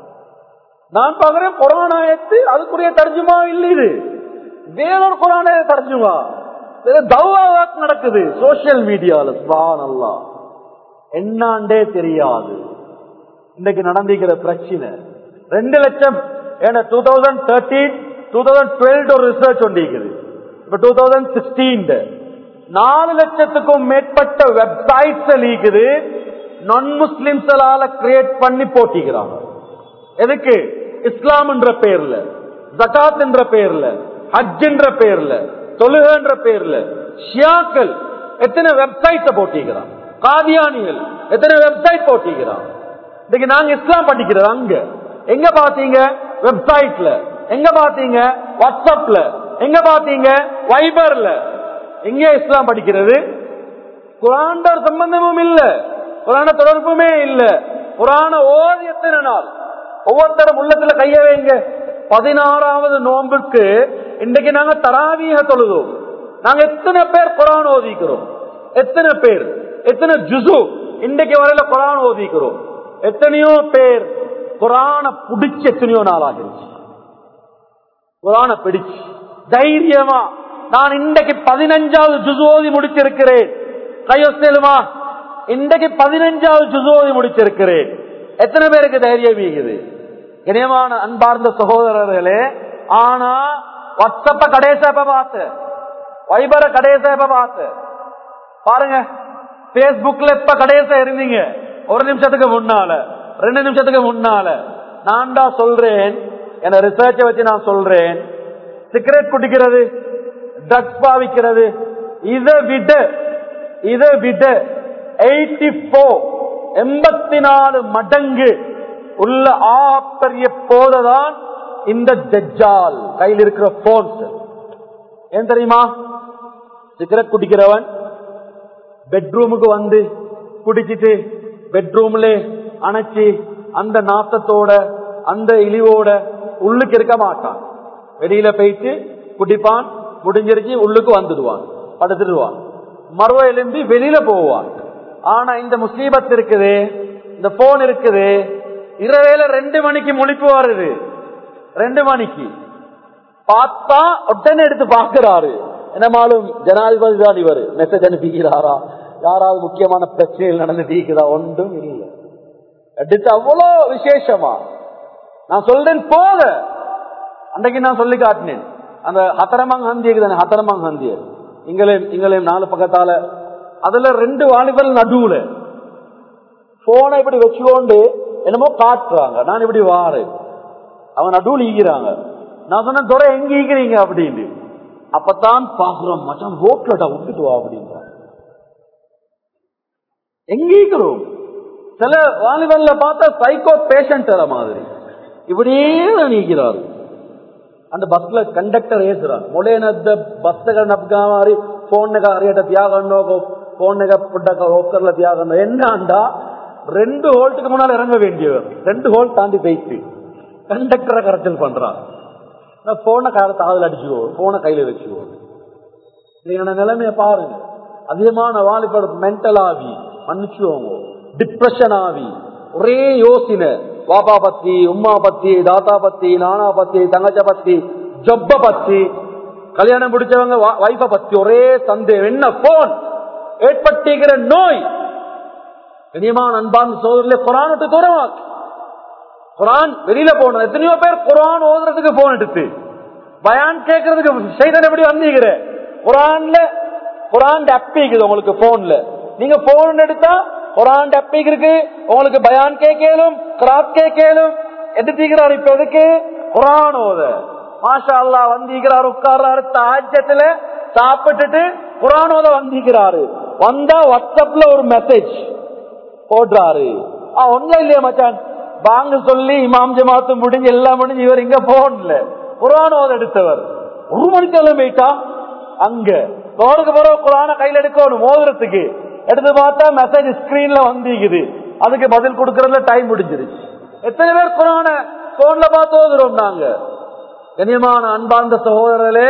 நான் பாக்குறேன் குரான் ஆயத்து அதுக்குரிய தர்ஜுமா இல்லை இது வேறொரு குரான் ஆயத்து தர்ஜுமா தவாவாக் நடக்குது சோசியல் மீடியால சுபானல்லா என்னாண்டே தெரியாது இன்னைக்கு நடந்திருக்கிற பிரச்சனை ரெண்டு லட்சம் ஏன்னா two thousand thirteen two thousand twelve ஒரு ரிசர்ச் ஒன்றிருக்குது இப்ப டூ தௌசண்ட் சிக்ஸ்டீன் நாலு லட்சத்துக்கும் மேற்பட்ட வெப்சைட்ஸ் லீக்குது நான் முஸ்லிம்ஸால கிரியேட் பண்ணி போட்டிக்கிறாங்க எதுக்கு இஸ்லாம் என்ற பெயர்ல ஜகாத் என்ற பெயர்ல ஹஜ் என்ற பெயர்ல தொழுகன்ற பெயர்ல ஷியாக்கள் எத்தனை வெப்சைட்ஸ போட்டிக்கிறான் காதியானிகள் எத்தனை வெப்சைட் போட்டிக்கிறான் இன்னைக்கு நாங்க இஸ்லாம் படிக்கிறது அங்க எங்க பாத்தீங்க வெப்சைட்ல எங்க பாத்தீங்க வாட்ஸ்அப்ல எங்க பாத்தீங்க வைபர்ல எங்க இஸ்லாம் படிக்கிறது குரான்டர் சம்பந்தமும் இல்ல குரான தொடர்புமே இல்ல குரான ஓதி எத்தனை நாள் ஒவ்வொருத்தரும் உள்ளத்துல கைய வைங்க பதினாறாவது நோன்புக்கு இன்றைக்கு நாங்க தராவிய தொழுதோம் நாங்க எத்தனை பேர் குரான் ஓதிக்கிறோம் எத்தனை பேர் எத்தனை ஜுசு இன்றைக்கு வரையில குரான் ஓதிக்கிறோம் எத்தனையோ பேர் குரான புடிச்சு எத்தனையோ நாள் ஆகிருச்சு குரான பிடிச்சு தைரியமா நான் இன்றைக்கு பதினஞ்சாவது ஜுசு ஓதி முடிச்சிருக்கிறேன் கையொசலுமா இன்றைக்கு பதினஞ்சாவது ஜுசோதி முடிச்சிருக்கிறேன் எத்தனை பேருக்கு தைரியம் இருக்குது இனியமான அன்பார்ந்த சகோதரர்களே ஆனா வாட்ஸ்அப்ப கடைசியா இப்ப பார்த்து வைபர கடைசியா இப்ப பார்த்து பாருங்க பேஸ்புக்ல இப்ப கடைசியா இருந்தீங்க ஒரு நிமிஷத்துக்கு முன்னால ரெண்டு நிமிஷத்துக்கு முன்னால நான் தான் சொல்றேன் என்ன ரிசர்ச்ச வச்சு நான் சொல்றேன் சிகரெட் குடிக்கிறது ட்ரக்ஸ் பாவிக்கிறது இதை விட இதை விட எயிட்டி போர் எண்பத்தி நாலு மடங்கு உள்ள ஆப்பரிய போததான் இந்த ஜஜ்ஜால் கையில் இருக்கிற போன்ஸ் ஏன் தெரியுமா சிகரெட் குடிக்கிறவன் பெட்ரூமுக்கு வந்து குடிச்சிட்டு பெட்ரூம்ல அணைச்சி அந்த நாத்தத்தோட அந்த இழிவோட உள்ளுக்கு இருக்க மாட்டான் வெளியில போயிட்டு குடிப்பான் முடிஞ்சிருச்சு உள்ளுக்கு வந்துடுவான் படுத்துடுவான் மறுவ எழும்பி வெளியில போவான் ஆனா இந்த முசீபத் இருக்குது இந்த போன் இருக்குது இரவேல ரெண்டு மணிக்கு முழிப்பு வருது ரெண்டு மணிக்கு பார்த்தா உடனே எடுத்து பாக்குறாரு என்னமாலும் ஜனாதிபதி தான் இவர் மெசேஜ் அனுப்பிக்கிறாரா யாராவது முக்கியமான பிரச்சனைகள் நடந்துட்டு இருக்குதா ஒன்றும் இல்லை எடுத்து அவ்வளோ விசேஷமா நான் சொல்றேன் போத அன்றைக்கு நான் சொல்லி காட்டினேன் அந்த ஹத்தரமாங் ஹந்தி இருக்குதானே ஹத்தரமாங் ஹந்தி இங்களையும் இங்களையும் நாலு பக்கத்தால அதுல ரெண்டு வாலிபர் நடுவுல போனை இப்படி வச்சுக்கொண்டு என்னமோ காட்டுறாங்க நான் இப்படி வாரேன் அவன் நடுவில் ஈகிறாங்க நான் சொன்ன துறை எங்க ஈக்கிறீங்க அப்படின்னு அப்பதான் பாக்குறோம் மச்சான் ரோட்லடா விட்டுட்டு வா அப்படின்றான் எங்க ஈக்கிறோம் சில வாலிபர்ல பார்த்தா சைக்கோ பேஷண்ட் மாதிரி இப்படியே நீக்கிறாரு அந்த பஸ்ல ಕಂಡಕ್ಟರ್ ಏಸುறான் ಮೊಳೇನದ್ದ ಬಸ್ಸಗಳ ನಬ್ಗಾಮಾರಿ ಫೋನ್ಗ ಅರಿಯಟ தியாகன்னோ போன்க புட்டக்க ஓக்கர்ல தியாகன்னோ என்னண்டா ரெண்டு ஹோல்ட்டுக்கு முன்னால் இறங்க வேண்டியவர் ரெண்டு ஹோல் தாண்டி போயிட்டு கண்டக்டரை கரெக்டல் பண்றான் போனை காதில் அடிச்சுக்கோ போனை கையில வச்சுக்கோ நீங்க நிலைமைய பாருங்க அதிகமான வாலிபர் மென்டல் ஆவி மன்னிச்சுவோங்க டிப்ரெஷன் ஆவி ஒரே யோசனை பாப்பா பத்தி உம்மா பத்தி தாத்தா பத்தி நானா பத்தி தங்கச்ச பத்தி ஜொப்ப பத்தி கல்யாணம் பிடிச்சவங்க வைஃப பத்தி ஒரே சந்தேகம் என்ன போன் ஏற்பட்டிருக்கிற நோய் கனியமான அன்பான் சோதரில் குரான் விட்டு தூரமாக்கு குரான் வெளியில போன எத்தனையோ பேர் குரான் ஓதுறதுக்கு போன் எடுத்து பயான் கேட்கறதுக்கு செய்தன் எப்படி வந்தீங்கிற குரான்ல குரான் அப்பிக்குது உங்களுக்கு போன்ல நீங்க போன் எடுத்தா குரான் அப்பிக்கு இருக்கு உங்களுக்கு பயான் கேட்கலும் கிராப் கேட்கலும் எடுத்துக்கிறார் இப்ப எதுக்கு குரான் ஓத மாஷா அல்லா வந்திக்கிறார் உட்கார்றாரு தாஜத்துல சாப்பிட்டுட்டு குரான் ஓத வந்திக்கிறாரு வந்தா வாட்ஸ்அப்ல ஒரு மெசேஜ் போடுறாரு ஒன்னும் இல்லையா மச்சான் வாங்க சொல்லி இமாம் ஜமாத்து முடிஞ்சு எல்லாம் முடிஞ்சு இவர் இங்க போன்ல குரானோத எடுத்தவர் ஒரு மணிக்கு போயிட்டா அங்க தோருக்கு பிறகு குரான கையில எடுக்கணும் மோதிரத்துக்கு எடுத்து பார்த்தா மெசேஜ் ஸ்கிரீன்ல வந்திக்குது அதுக்கு பதில் கொடுக்கறதுல டைம் முடிஞ்சிருச்சு எத்தனை பேர் குரான போன்ல பார்த்து ஓதுறோம் நாங்க கண்ணியமான அன்பார்ந்த சகோதரர்களே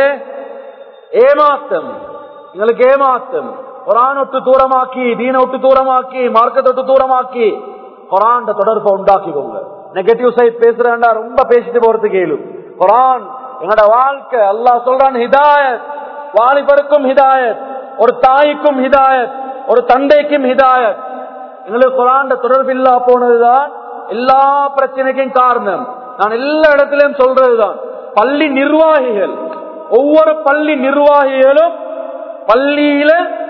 ஏமாத்தம் எங்களுக்கு ஏமாத்தம் குரான் விட்டு தூரமாக்கி தீன விட்டு தூரமாக்கி மார்க்கத்தை விட்டு தூரமாக்கி குரான் தொடர்பை உண்டாக்கிக்கோங்க நெகட்டிவ் சைட் பேசுறேன்டா ரொம்ப பேசிட்டு போறது கேளு குரான் எங்களோட வாழ்க்கை அல்லாஹ் சொல்றான் ஹிதாயத் வாலிபருக்கும் ஹிதாயத் ஒரு தாய்க்கும் ஹிதாயத் ஒரு தந்தைக்கும் ஹிதாயத் எங்களுக்கு குரான் தொடர்பு இல்லா போனதுதான் எல்லா பிரச்சனைக்கும் காரணம் நான் எல்லா இடத்திலும் சொல்றதுதான் பள்ளி நிர்வாகிகள் ஒவ்வொரு பள்ளி நிர்வாகிகளும் பள்ளியில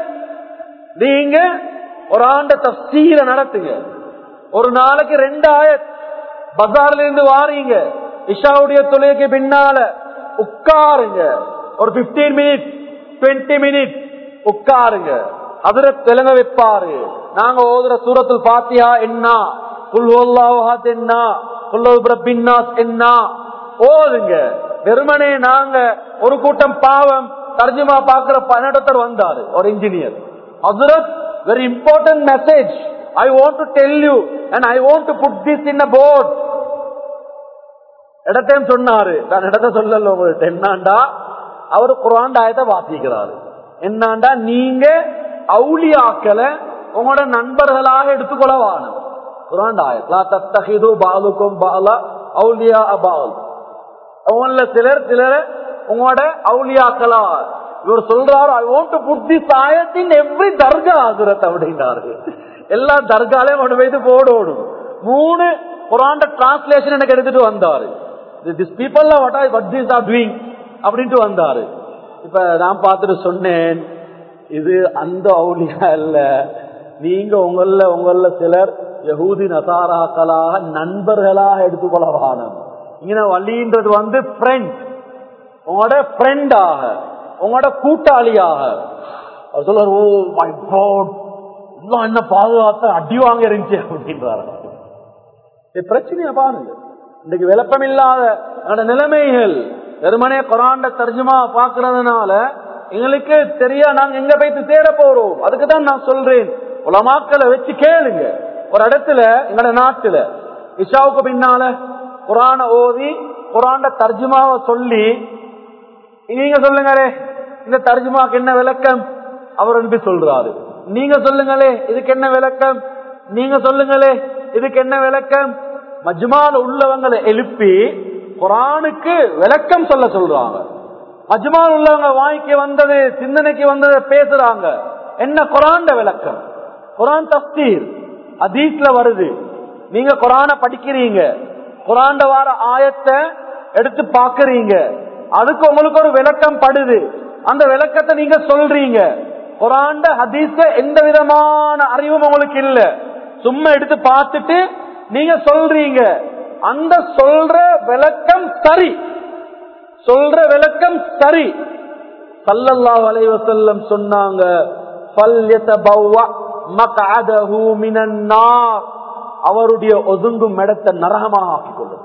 நீங்க ஒரு ஆண்ட தப்சீர நடத்துங்க ஒரு நாளைக்கு ரெண்டு ஆயத் பஜார்ல இருந்து வாரீங்க இஷாவுடைய தொழிலுக்கு பின்னால உட்காருங்க ஒரு பிப்டீன் மினிட் டுவெண்ட்டி மினிட் உட்காருங்க அதுல தெலுங்க வைப்பாரு நாங்க ஓதுற சூரத்தில் பாத்தியா என்ன புல்வல்லாஹாத் என்ன புல்லபின்னாஸ் என்ன ஓதுங்க வெறுமனே நாங்க ஒரு கூட்டம் பாவம் தர்ஜுமா பாக்குற பன்னெண்டத்தர் வந்தாரு ஒரு engineer Hazrat, very important message. I want to tell you and I want to put this in a board. இடத்தையும் சொன்னாரு நான் இடத்த சொல்லல உங்கள்ட்ட என்னாண்டா அவர் குரான் ஆயத்தை வாசிக்கிறாரு என்னாண்டா நீங்க அவுளியாக்களை உங்களோட நண்பர்களாக எடுத்துக்கொள்ள வாணும் குரான் ஆயத்லா தத்தகிது பாலுக்கும் பாலா அவுலியா அபால் உங்கள சிலர் சிலர் உங்களோட அவுளியாக்களா இவர் சொல்றாரு I want to put this ஆயத் இன் எவ்ரி தர்கா ஹசரத் அப்படின்றாரு எல்லா தர்காலையும் கொண்டு போயிட்டு போடணும் மூணு குரான் டிரான்ஸ்லேஷன் எனக்கு எடுத்துட்டு வந்தாரு this people what are what this are doing அப்படின்ட்டு வந்தாரு இப்ப நான் பார்த்துட்டு சொன்னேன் இது அந்த அவுலியா இல்ல நீங்க உங்கள உங்கள சிலர் யகூதி நசாராக்களாக நண்பர்களாக எடுத்துக்கொள்ள வானம் இங்க வழின்றது வந்து ஃப்ரெண்ட் உங்களோட ஃப்ரெண்டாக உங்களோட கூட்டாளியாக அவர் சொல்றாரு ஓ மை காட் எல்லாம் என்ன பாதுகாத்த அடி வாங்க இருந்துச்சு அப்படின்றாரு இது பிரச்சனையா பாருங்க இன்னைக்கு விளப்பம் இல்லாத என்னோட நிலைமைகள் வெறுமனே கொராண்ட தர்ஜுமா பாக்குறதுனால எங்களுக்கு தெரியா நாங்க எங்க போயிட்டு தேட போறோம் அதுக்கு தான் நான் சொல்றேன் உலமாக்களை வச்சு கேளுங்க ஒரு இடத்துல எங்களோட நாட்டுல இஷாவுக்கு பின்னால குரான ஓதி குரான்ட தர்ஜுமாவை சொல்லி நீங்க சொல்லுங்களே இந்த தர்ஜுமாக்கு என்ன விளக்கம் அவர் அனுப்பி சொல்றாரு நீங்க சொல்லுங்களே இதுக்கு என்ன விளக்கம் நீங்க சொல்லுங்களே இதுக்கு என்ன விளக்கம் மஜ்மால உள்ளவங்களை எழுப்பி குரானுக்கு விளக்கம் சொல்ல சொல்றாங்க மஜ்மால் உள்ளவங்க வாய்க்கு வந்தது சிந்தனைக்கு வந்தது பேசுறாங்க என்ன குரான் விளக்கம் குரான் தப்தீர் அதீஸ்ல வருது நீங்க குரான படிக்கிறீங்க குரான் வார ஆயத்தை எடுத்து பாக்குறீங்க அதுக்கு உங்களுக்கு ஒரு விளக்கம் படுது அந்த விளக்கத்தை நீங்க சொல்றீங்க குரான் ஹதீஸ்ல எந்த விதமான அறிவும் உங்களுக்கு இல்ல சும்மா எடுத்து பார்த்துட்டு நீங்க சொல்றீங்க அந்த சொல்ற விளக்கம் சரி சொல்ற விளக்கம் சரி சல்லல்லாஹு அலைஹி வஸல்லம் சொன்னாங்க ஃபல்யதபவ்வ மக்அதஹு மினன் நார் அவருடைய ஒதுங்கும் இடத்தை நரகமாக ஆக்கிக் கொள்ளுங்க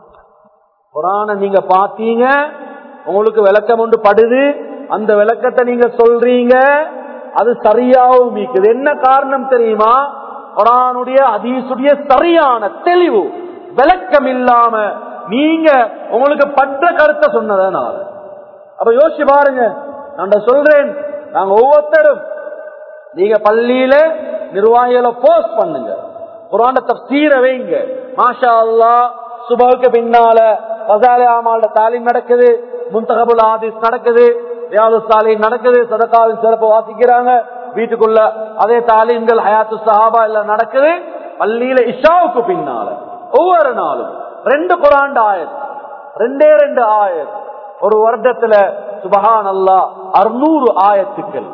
குரான நீங்க பாத்தீங்க உங்களுக்கு விளக்கம் ஒன்று படுது அந்த விளக்கத்தை நீங்க சொல்றீங்க அது சரியாகவும் இருக்குது என்ன காரணம் தெரியுமா குரானுடைய அதீசுடைய சரியான தெளிவு விளக்கம் இல்லாம நீங்க உங்களுக்கு பற்ற கருத்தை சொன்னதனால அப்ப யோசிச்சு பாருங்க நான் சொல்றேன் நாங்க ஒவ்வொருத்தரும் நீங்க பள்ளியில நிர்வாகிகளை போஸ்ட் பண்ணுங்க குரான தப்சீர வைங்க மாஷா அல்லா சுபகுக்கு பின்னால பசாலே ஆமாவோட தாலீம் நடக்குது முந்தகபுல் ஆதிஸ் நடக்குது ரியாது சாலின் நடக்குது சதகாவின் சிறப்பு வாசிக்கிறாங்க வீட்டுக்குள்ள அதே தாலீம்கள் ஹயாத்து சஹாபா எல்லாம் நடக்குது பள்ளியில இஷாவுக்கு பின்னால ஒவ்வொரு நாளும் ரெண்டு குரான் ஆயத் ரெண்டே ரெண்டு ஆயத் ஒரு வருடத்துல சுபஹான் அல்லா அறுநூறு ஆயத்துக்கள்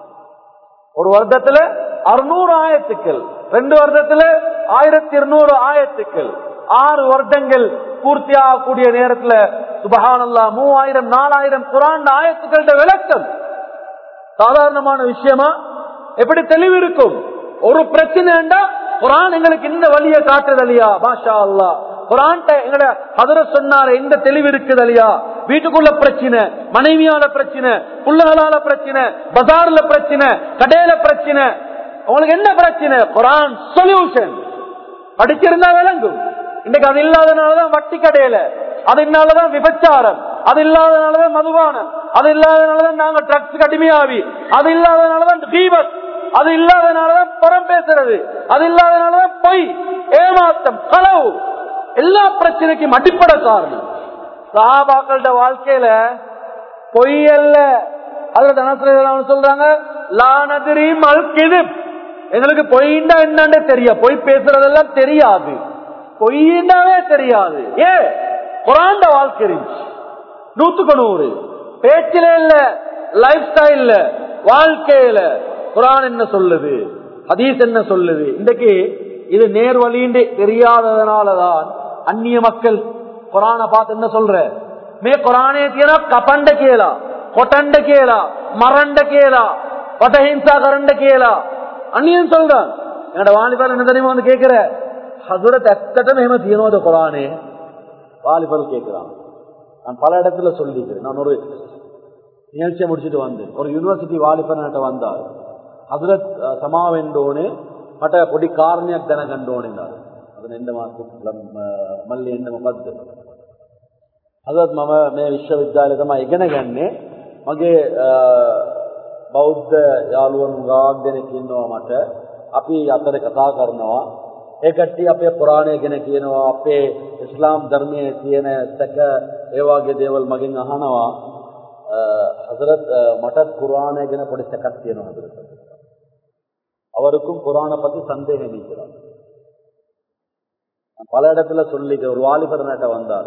ஒரு வருடத்துல அறுநூறு ஆயத்துக்கள் ரெண்டு வருடத்துல ஆயிரத்தி இருநூறு ஆயத்துக்கள் ஆறு வருடங்கள் பூர்த்தி ஆகக்கூடிய நேரத்துல சுபஹானல்லா மூவாயிரம் நாலாயிரம் குரான் ஆயத்துக்கள்ட விளக்கம் சாதாரணமான விஷயமா எப்படி தெளிவு இருக்கும் ஒரு பிரச்சனைண்டா குரான் எங்களுக்கு இந்த வழியை காட்டுதலியா பாஷா அல்லா குரான் எங்களை அதர சொன்னார எந்த தெளிவு இருக்குதலியா வீட்டுக்குள்ள பிரச்சனை மனைவியால பிரச்சனை புள்ளகளால பிரச்சனை பஜார்ல பிரச்சனை கடையில பிரச்சனை உங்களுக்கு என்ன பிரச்சனை குரான் சொல்யூஷன் படிச்சிருந்தா விளங்கும் இன்னைக்கு அது இல்லாதனாலதான் வட்டி கடையில அது இல்லாததான் விபச்சாரம் அது இல்லாதனாலதான் மதுபானம் அது இல்லாதனாலதான் நாங்க ட்ரக்ஸ் அடிமையாவி அது இல்லாதனாலதான் தீபத் அது இல்லாதனாலதான் புறம் பேசுறது அது இல்லாதனாலதான் பொய் ஏமாத்தம் களவு எல்லா பிரச்சனைக்கும் அடிப்படை காரணம் சஹாபாக்களோட வாழ்க்கையில பொய் அல்ல அதுல தனசுல சொல்றாங்க லானதிரி மல்கிது எங்களுக்கு பொய்ண்டா என்னன்னு தெரிய பொய் பேசுறதெல்லாம் தெரியாது பொய்ண்டாவே தெரியாது ஏ குராண்ட வாழ்க்கை இருந்துச்சு நூத்துக்கு நூறு பேச்சில இல்ல லைஃப் ஸ்டைல்ல வாழ்க்கையில குரான் என்ன சொல்லுது ஹதீஸ் என்ன சொல்லுது இன்றைக்கு இது நேர் வழின்னு தெரியாததுனாலதான் அந்நிய மக்கள் குரான பார்த்து என்ன சொல்ற மே குரானே தீரா கபண்ட கேளா கொட்டண்ட கேளா மரண்ட கேளா பட்டஹிம்சா கரண்ட கேளா அந்நியன் சொல்றான் என்னோட வாலிபர் என்ன தெரியுமா வந்து கேட்கிற ஹசுரத் எத்தட்டம் ஏமா தீனோத குரானே வாலிபர் கேட்கிறான் நான் பல இடத்துல சொல்லிக்கிறேன் நான் ஒரு நிகழ்ச்சியை முடிச்சுட்டு வந்தேன் ஒரு யூனிவர்சிட்டி வாலிபர் வந்தார் ಹಜರತ್ ಸಮಾವೆಂಡೋಣೆ ಮಠ ಪೊಡಿ ಕಾರಣ್ಯ ದನ ಕಂಡೋಣಿದ್ದಾರೆ ಅದನ್ನ ಎಂದ ಮಾತು ಮಲ್ಲಿ ಎಂದ ಮದ್ದು ಹಜರತ್ ಮಮ ಮೇ ವಿಶ್ವವಿದ್ಯಾಲಯ ತಮ್ಮ ಎಗನಗಣ್ಣೆ ಮಗೆ බෞද්ධ යාළුවන් ගාක් දෙනෙක් ඉන්නවා මට අපි අතර කතා කරනවා ඒ කට්ටිය අපේ පුරාණය ගැන කියනවා අපේ ඉස්ලාම් ධර්මයේ තියෙන සැක ඒ වගේ දේවල් මගෙන් අහනවා ஹசரத் மட்டத் குரானேகன படித்த கத்தியனும் ஹசரத் அவருக்கும் குரானை பத்தி சந்தேகம் நீக்கிறார் பல இடத்துல சொல்லி ஒரு வாலிபர் நாட்ட வந்தார்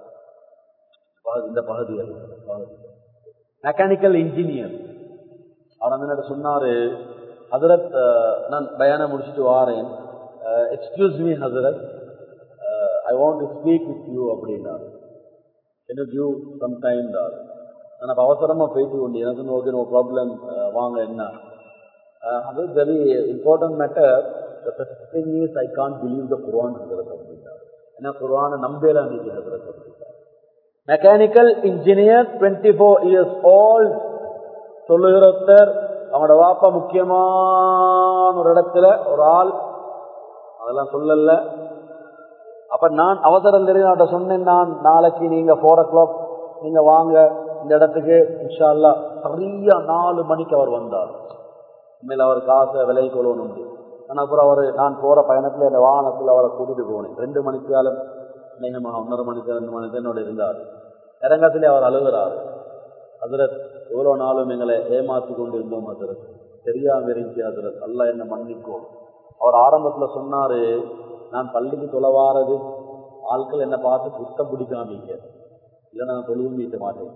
இந்த பகுதியில் மெக்கானிக்கல் இன்ஜினியர் அவர் அந்த சொன்னாரு ஹசரத் நான் பயானம் முடிச்சுட்டு வாரேன் எக்ஸ்கியூஸ் மீ ஹசரத் I want to speak with you அப்படின்னாரு என்ன கியூ சம் டைம் தான் நான் அப்போ அவசரமாக போயிட்டு கொண்டு எனக்கு ஓகே நோ ப்ராப்ளம் வாங்க என்ன அது very important matter thing is I can believe the குரான் ஹசரத் அப்படின்னாரு ஏன்னா குரானை நம்பேல அன்னைக்கு ஹசரத் அப்படின்னாரு mechanical engineer twenty four years old சொல்லுகிறத்தர் அவனோட வாப்பா முக்கியமான ஒரு இடத்துல ஒரு ஆள் அதெல்லாம் சொல்லல அப்ப நான் அவசரம் தெரியும் அவட்ட சொன்னேன் நான் நாளைக்கு நீங்க ஃபோர் ஓ கிளாக் நீங்க வாங்க இந்த இடத்துக்கு இன்ஷா அல்லா சரியா நாலு மணிக்கு அவர் வந்தார் உண்மையில் அவர் காசை விலை கொள்ளணும் ஆனால் அப்புறம் அவர் நான் போற பயணத்துல இந்த வாகனத்தில் அவரை கூட்டிட்டு போனேன் ரெண்டு மணிக்காலும் அநேகமாக ஒன்றரை மணிக்கு ரெண்டு மணிக்கு என்னோட இருந்தார் இறங்கத்திலே அவர் அழுகிறார் ஹசரத் எவ்வளோ நாளும் எங்களை ஏமாத்தி கொண்டு இருந்தோம் ஹசரத் தெரியாம இருந்துச்சு ஹசரத் அல்ல என்ன மன்னிக்கும் அவர் ஆரம்பத்துல சொன்னாரு நான் பள்ளிக்கு தொலைவாரது ஆட்கள் என்னை பார்த்து குத்தம் பிடிக்காமீங்க இல்லை நான் தொழுவும் மீட்ட மாட்டேன்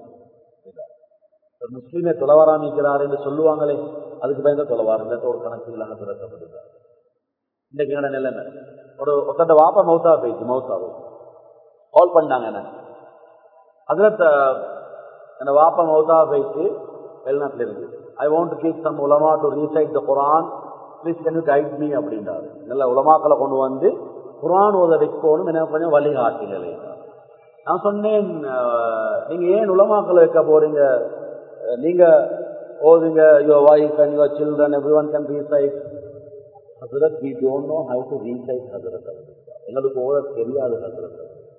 ஒரு முஸ்லீமை தொலைவாராமிக்கிறார் என்று சொல்லுவாங்களே அதுக்கு பயந்த தொலைவார் இல்லாட்ட ஒரு கணக்கு இல்லாம திறக்கப்படுகிறார் இன்னைக்கு என்ன நிலைமை ஒரு ஒருத்தட்ட வாப்பா மௌத்தா போயிடுச்சு மௌத்தாவு கால் பண்ணாங்க என்ன அதுல அந்த வாப்பா மௌத்தா போயிட்டு வெளிநாட்டில் இருக்கு I want to keep some உலமா டு ரீசைட் த குரான் please can you guide me அப்படின்றாரு நல்ல உலமாக்களை கொண்டு வந்து குரான் ஓத வைக்கணும் எனக்கு கொஞ்சம் வழிகாட்டுகளை நான் சொன்னேன் நீங்க ஏன் உலமாக்களை வைக்க போறீங்க நீங்க ஓதுங்க your wife and your children every one can recite ஹசரத் we don't know how to recite ஹசரத் எங்களுக்கு ஓத தெரியாது ஹசரத்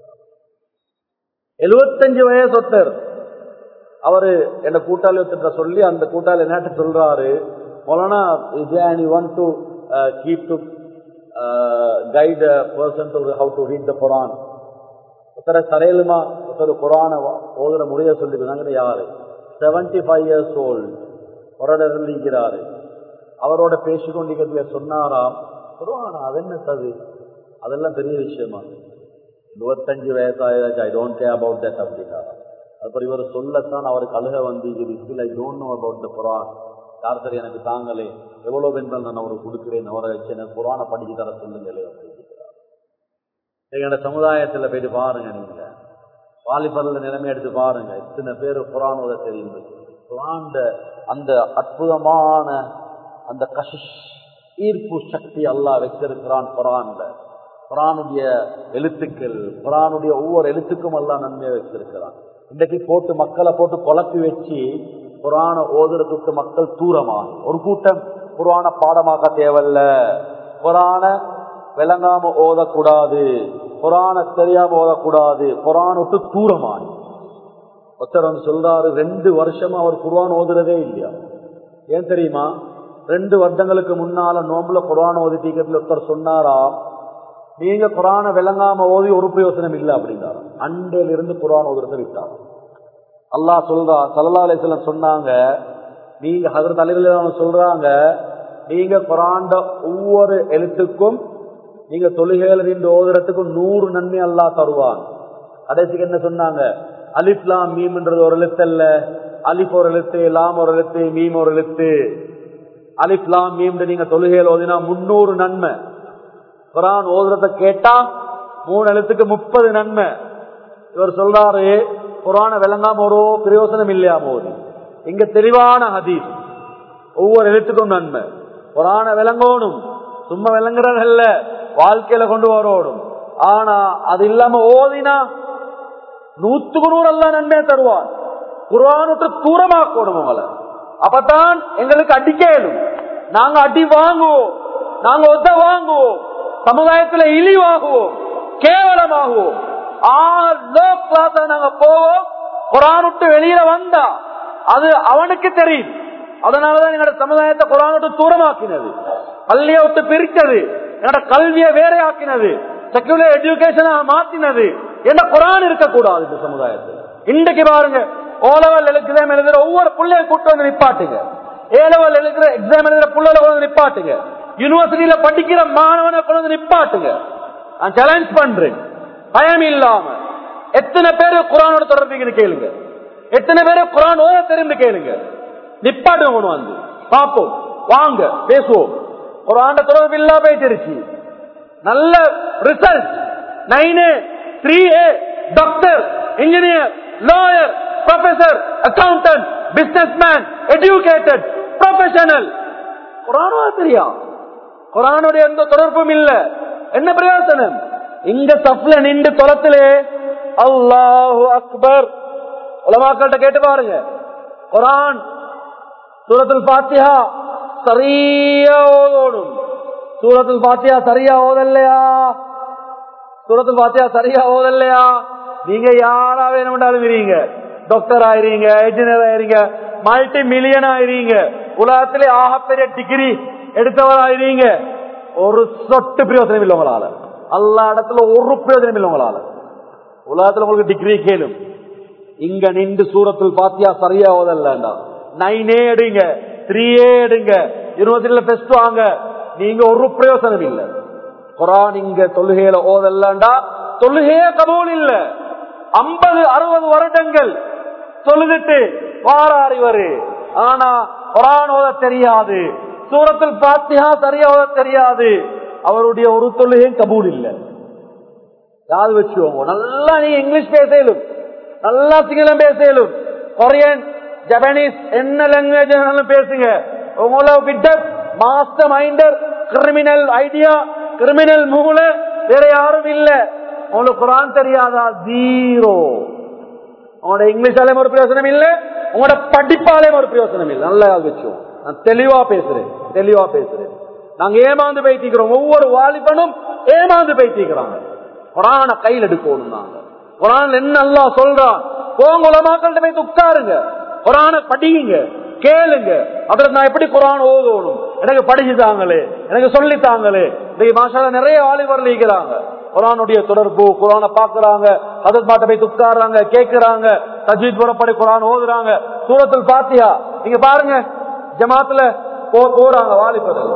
எழுபத்தஞ்சு வயசு ஒருத்தர் அவரு என்ன கூட்டாளி ஒருத்தர் சொல்லி அந்த கூட்டாளி என்ன சொல்றாரு மொலனா is and want to keep to guide person to how to read the குரான் ஒருத்தர சரையலுமா ஒருத்தர் குரான ஓதுற முறைய சொல்லி யாரு செவன்டி ஃபைவ் இயர்ஸ் ஓல்டு ஒரு இருக்கிறாரு அவரோட பேசிக்கொண்டிருக்கிறதுல சொன்னாராம் குரான் அது என்ன சது அதெல்லாம் பெரிய விஷயமா இருபத்தஞ்சு வயசாயதாச்சு I don't care about that அப்படின்னாரா அப்புறம் இவர் சொல்லத்தான் அவருக்கு அழுக வந்து இது I don't know about the குரான் யார் சரி எனக்கு தாங்களே எவ்வளவு பெண்கள் நான் அவருக்கு கொடுக்கிறேன் அவரை வச்சு எனக்கு குரானை படிச்சு தர சொல்லுங்களே அப்படிங்கிறார் எங்களோட சமுதாயத்துல போயிட்டு பாருங்க நீங்க வாலிபர்ல நிலைமை எடுத்து பாருங்க இத்தனை பேர் குரான் ஓத தெரியும் குரான் அந்த அற்புதமான அந்த கஷிஷ் ஈர்ப்பு சக்தி அல்லாஹ் வச்சிருக்கிறான் குரான்ல குரானுடைய எழுத்துக்கள் குரானுடைய ஒவ்வொரு எழுத்துக்கும் எல்லாம் நன்மையை வச்சிருக்கிறான் இன்றைக்கு போட்டு மக்களை போட்டு குழப்பி வச்சு குரான ஓதுறதுக்கு மக்கள் தூரமாக ஒரு கூட்டம் குரான பாடமாக்க தேவையில்ல குரான விளங்காம ஓதக்கூடாது குரான தெரியாம ஓதக்கூடாது குரான் விட்டு தூரமாய் ஒருத்தர் வந்து சொல்றாரு ரெண்டு வருஷமா அவர் குரான் ஓதுறதே இல்லையா ஏன் தெரியுமா ரெண்டு வருடங்களுக்கு முன்னால நோம்புல குரான் ஓதி தீக்கத்துல ஒருத்தர் சொன்னாரா நீங்க குரான விளங்காம ஓதி ஒரு பிரயோசனம் இல்லை அப்படின்னாரு அண்டையில இருந்து குரான் ஓதுறத விட்டார் அல்லாஹ் சொல்றா சல்லா அலிஸ்லாம் சொன்னாங்க நீங்க ஹசரத் அலிகள் சொல்றாங்க நீங்க குரான்ட ஒவ்வொரு எழுத்துக்கும் நீங்க தொழுகையில நின்று ஓதுறதுக்கும் நூறு நன்மை அல்லா தருவான் கடைசிக்கு என்ன சொன்னாங்க அலிப்லாம் மீம்ன்றது ஒரு எழுத்து அல்ல அலிப் ஒரு எழுத்து லாம் ஒரு எழுத்து மீம் ஒரு எழுத்து அலிப்லாம் மீம் நீங்க தொழுகையில் ஓதினா முன்னூறு நன்மை குரான் ஓதுறத கேட்டா மூணு எழுத்துக்கு முப்பது நன்மை இவர் சொல்றாரு குரான விளங்காம ஒரு பிரயோசனம் இல்லையா மோதி இங்க தெளிவான ஹதீஸ் ஒவ்வொரு எழுத்துக்கும் நன்மை குரான விளங்கணும் சும்மா விளங்குறதல்ல வாழ்க்கையில கொண்டு வரணும் ஆனா அது இல்லாம ஓதினா நூத்துக்கு நூறு எல்லாம் நன்மை தருவான் குரானுக்கு தூரமாக்கணும் உங்களை அப்பதான் எங்களுக்கு அடிக்கலும் நாங்க அடி வாங்குவோம் நாங்க ஒத்த வாங்குவோம் சமுதாயத்துல இழிவாகுவோம் கேவலமாகுவோம் லோ கிளாஸ் நாங்க போவோம் குரான் விட்டு வெளியில வந்தா அது அவனுக்கு தெரியும் அதனாலதான் எங்களோட சமுதாயத்தை குரான் விட்டு தூரமாக்கினது பள்ளியை விட்டு பிரித்தது என்னோட கல்வியை வேற ஆக்கினது செக்குலர் எஜுகேஷனை மாத்தினது என்ன குரான் இருக்கக்கூடாது இந்த சமுதாயத்தில் இன்றைக்கு பாருங்க ஓ லெவல் எக்ஸாம் எழுதுற ஒவ்வொரு பிள்ளைய கூட்டு வந்து நிப்பாட்டுங்க ஏ லெவல் எழுதுற எக்ஸாம் எழுதுற பிள்ளைல கொண்டு வந்து நிப்பாட்டுங்க யூனிவர்சிட்டியில படிக்கிற மாணவனை கொண்டு வந்து நிப்பாட்டுங்க நான் சேலஞ்ச் பண்றேன் பயம் இல்லாம எத்தனை பேரு குரானோட தொடர்பீங்கன்னு கேளுங்க எத்தனை பேரு குரான் ஓத தெரிந்து கேளுங்க நிப்பாட்டுங்க கொண்டு வந்து பார்ப்போம் வாங்க பேசுவோம் குரான் தொடர்பு இல்லா போயிட்டு நல்ல result nine three A doctor engineer lawyer professor accountant businessman educated professional குரானோ தெரியா குரானுடைய எந்த தொடர்பும் இல்ல என்ன பிரயோசனம் இங்க சப்ல நின்று தொலத்திலே அல்லாஹு அக்பர் உலமாக்கள்கிட்ட கேட்டு பாருங்க குரான் சூரத்துல் பாத்தியா சரியா ஓதோடும் சூரத்துல் பாத்தியா சரியா ஓதல்லையா சூரத்துல் பாத்தியா சரியா ஓதல்லையா நீங்க யாரா வேணும்னாலும் இருங்க டாக்டர் ஆயிருங்க இன்ஜினியர் ஆயிருங்க மல்டி மில்லியன் ஆயிருங்க உலகத்திலே ஆகப்பெரிய டிகிரி எடுத்தவர் ஆயிருங்க ஒரு சொட்டு பிரயோஜனம் இல்லை உங்களால எல்லா இடத்துல ஒரு பிரயோஜனம் இல்லை உங்களால உலகத்துல உங்களுக்கு டிகிரி கேளும் இங்க நின்று சூரத்தில் பாத்தியா சரியா ஓதல்லண்டா நைனே எடுங்க த்ரீயே எடுங்க யூனிவர்சிட்டியில பெஸ்ட் வாங்க நீங்க ஒரு பிரயோசனம் இல்ல குரான் இங்க தொழுகையில ஓதல்லண்டா தொழுகையே கபூல் இல்ல ஐம்பது அறுபது வருடங்கள் தொழுதுட்டு வாரார் இவரு ஆனா குரான் ஓத தெரியாது சூரத்தில் பாத்தியா சரியா ஓத தெரியாது அவருடைய ஒரு தொழுகையும் கபூல் இல்ல யாரு வச்சுக்கோங்க நல்லா நீ இங்கிலீஷ் பேசலும் நல்லா சிங்களம் பேசலும் கொரியன் ஜப்பானீஸ் என்ன லாங்குவேஜ் பேசுங்க உங்களை விட்ட master minder criminal idea criminal மூளை வேற யாரும் இல்ல உங்களுக்கு குரான் தெரியாதா ஜீரோ உங்களோட இங்கிலீஷாலையும் ஒரு பிரயோசனம் இல்ல உங்களோட படிப்பாலையும் ஒரு பிரயோசனம் இல்லை நல்லா வச்சோம் நான் தெளிவா பேசுறேன் தெளிவா பேசுறேன் நாங்க ஏமாந்து பேசிக்கிறோம் ஒவ்வொரு வாலிபனும் ஏமாந்து பேசிக்கிறாங்க குரான கையில் எடுக்கணும் நாங்க குரான் என்ன அல்லா சொல்றான் போங்க உலமாக்கள்கிட்ட போய் உட்காருங்க குரான படியுங்க கேளுங்க அப்புறம் நான் எப்படி குரான் ஓதணும் எனக்கு படிச்சு தாங்களே எனக்கு சொல்லி தாங்களே இன்னைக்கு மாஷால நிறைய வாலிபர் இருக்கிறாங்க குரானுடைய தொடர்பு குரான பாக்குறாங்க அதன் பாட்டை போய் உட்காடுறாங்க கேட்கிறாங்க தஜீத் புறப்படி குரான் ஓதுறாங்க சூரத்தில் பாத்தியா நீங்க பாருங்க ஜமாத்துல போறாங்க வாலிபர்கள்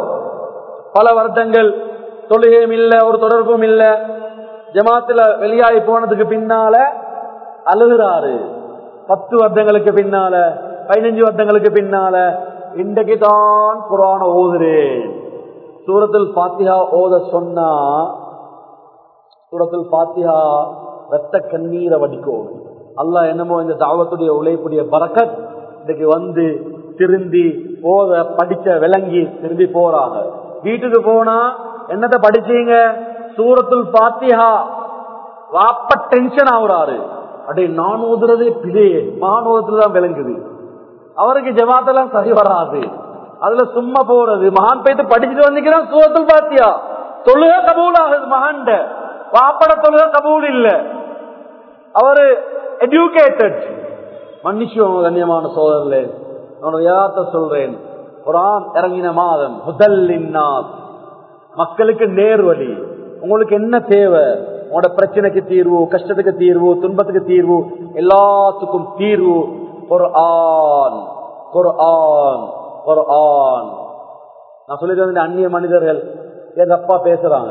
பல வருடங்கள் தொழுகையும் இல்ல ஒரு தொடர்பும் இல்ல ஜமாத்துல வெளியாகி போனதுக்கு பின்னால அழுகிறாரு பத்து வருடங்களுக்கு பின்னால பதினஞ்சு வருடங்களுக்கு பின்னால இன்றைக்கு தான் குரான ஓதுறேன் சூரத்தில் பாத்தியா ஓத சொன்னா சூரத்தில் பாத்தியா ரத்த கண்ணீரை வடிக்கும் அல்லா என்னமோ இந்த தாவத்துடைய உழைப்புடைய பறக்கத் இன்னைக்கு வந்து திருந்தி ஓத படிச்ச விளங்கி திரும்பி போறாங்க வீட்டுக்கு போனா என்னத்தை படிச்சீங்க சூரத்துல் பாத்தியா வாப்ப டென்ஷன் ஆகுறாரு அடே நான் ஓதுறதே பிழையே நான் ஓதுறதுதான் விளங்குது அவருக்கு ஜமாத்தெல்லாம் சரி வராது அதுல சும்மா போறது மகான் போயிட்டு படிச்சுட்டு வந்தீங்கன்னா சூரத்துல் பாத்தியா தொழுக கபூல் ஆகுது மகான்ட வாப்பட தொழுக கபூல் இல்ல அவரு எஜுகேட்டட் மன்னிச்சுவோம் கண்ணியமான சோதரில் நான் யதார்த்த சொல்றேன் குரான் இறங்கின மாதம் முதல் மக்களுக்கு நேர்வழி உங்களுக்கு என்ன தேவை உங்களோட பிரச்சனைக்கு தீர்வு கஷ்டத்துக்கு தீர்வு துன்பத்துக்கு தீர்வு எல்லாத்துக்கும் தீர்வு ஒரு ஆண் ஒரு ஆண் ஒரு ஆண் நான் சொல்லிட்டு அந்நிய மனிதர்கள் எங்க அப்பா பேசுறாங்க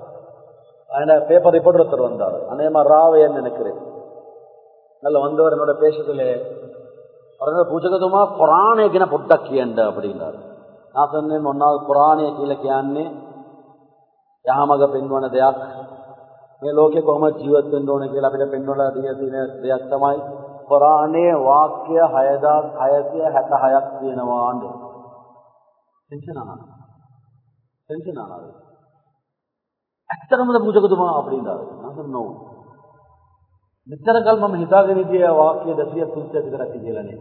பேப்பர் ரிப்போர்ட் ஒருத்தர் வந்தார் அநேகமா ராவையன்னு நினைக்கிறேன் நல்ல வந்தவர் என்னோட பேசுறதுல பூஜகதுமா புராணே கின புட்டக்கியண்ட அப்படின்றாரு நான் சொன்னேன் ஒன்னாவது புராණය කියලා කියන්නේ යහමඟ පෙන්වන දෙයක් මේ ලෝකේ කොහොමද ජීවත් වෙන්න ඕනේ කියලා අපිට පෙන්වලා දීලා තියෙන දෙයක් තමයි පුරාණයේ වාක්‍ය 6666ක් තියෙනවා නේද ටෙන්ෂන් ආනද ටෙන්ෂන් ආනද ඇත්තටමද පූජකතුමා அப்படின்றாரு நான் சொன்னோம் මෙච්චර කල් මම හිතාගෙන හිටිය වාක්‍ය 230ක් විතරක් කියලානේ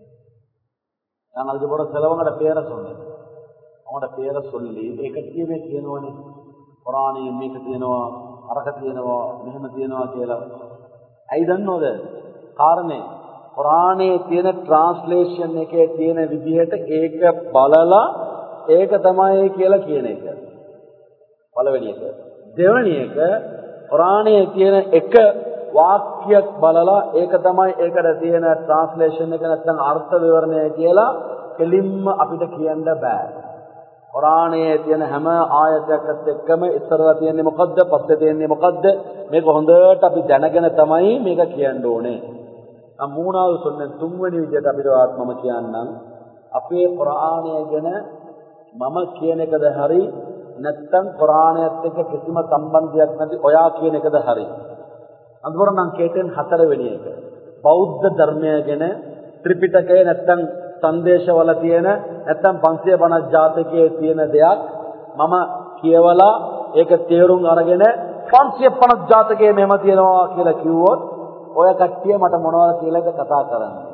நான் அதுக்கு போற செலவங்களோட பேரை சொன்னேன் அவங்களோட பேரை சொல்லி එකටියේ කියනවනේ පුරාණයේ මේක තියෙනවා අරක තියෙනවා මෙහෙම තියෙනවා කියලා ඇයි දන්නවද කාරණේ පුරාණයේ තියෙන ට්‍රාන්ස්ලේෂන් එකේ තියෙන විදිහට ඒක බලලා ඒක තමයි කියලා කියන එක පළවෙනි එක දෙවෙනි එක පුරාණයේ තියෙන එක වාක්‍යයක් බලලා ඒක තමයි ඒකට තියෙන ට්‍රාන්ස්ලේෂන් එක නැත්නම් අර්ථ විවරණය කියලා කෙලින්ම අපිට කියන්න බෑ. කුරානයේ තියෙන හැම ආයතයක්ත් එක්කම ඉස්සරලා තියෙන්නේ මොකද්ද? පස්සේ තියෙන්නේ මොකද්ද? මේක හොඳට අපි දැනගෙන තමයි මේක කියන්න ඕනේ. මම මූණාව சொன்ன තුන්වෙනි විදිහට අපිට ආත්මම කියන්නම්. අපේ කුරානය ගැන මම කියන එකද හරි නැත්නම් කුරානයත් එක්ක කිසිම සම්බන්ධයක් නැති ඔයා කියන එකද හරි. අන්තිමට නම් කේතෙන් හතරවෙනි එක. බෞද්ධ ධර්මය ගැන ත්‍රිපිටකය නැත්නම් සංදේශවල තියෙන නැත්නම් 550 ජාතකයේ තියෙන දෙයක් මම කියවලා ඒක තේරුම් අරගෙන 550 ජාතකයේ මෙහෙම තියෙනවා කියලා කිව්වොත් ඔය කට්ටිය මට මොනවද කියලාද කතා කරන්නේ.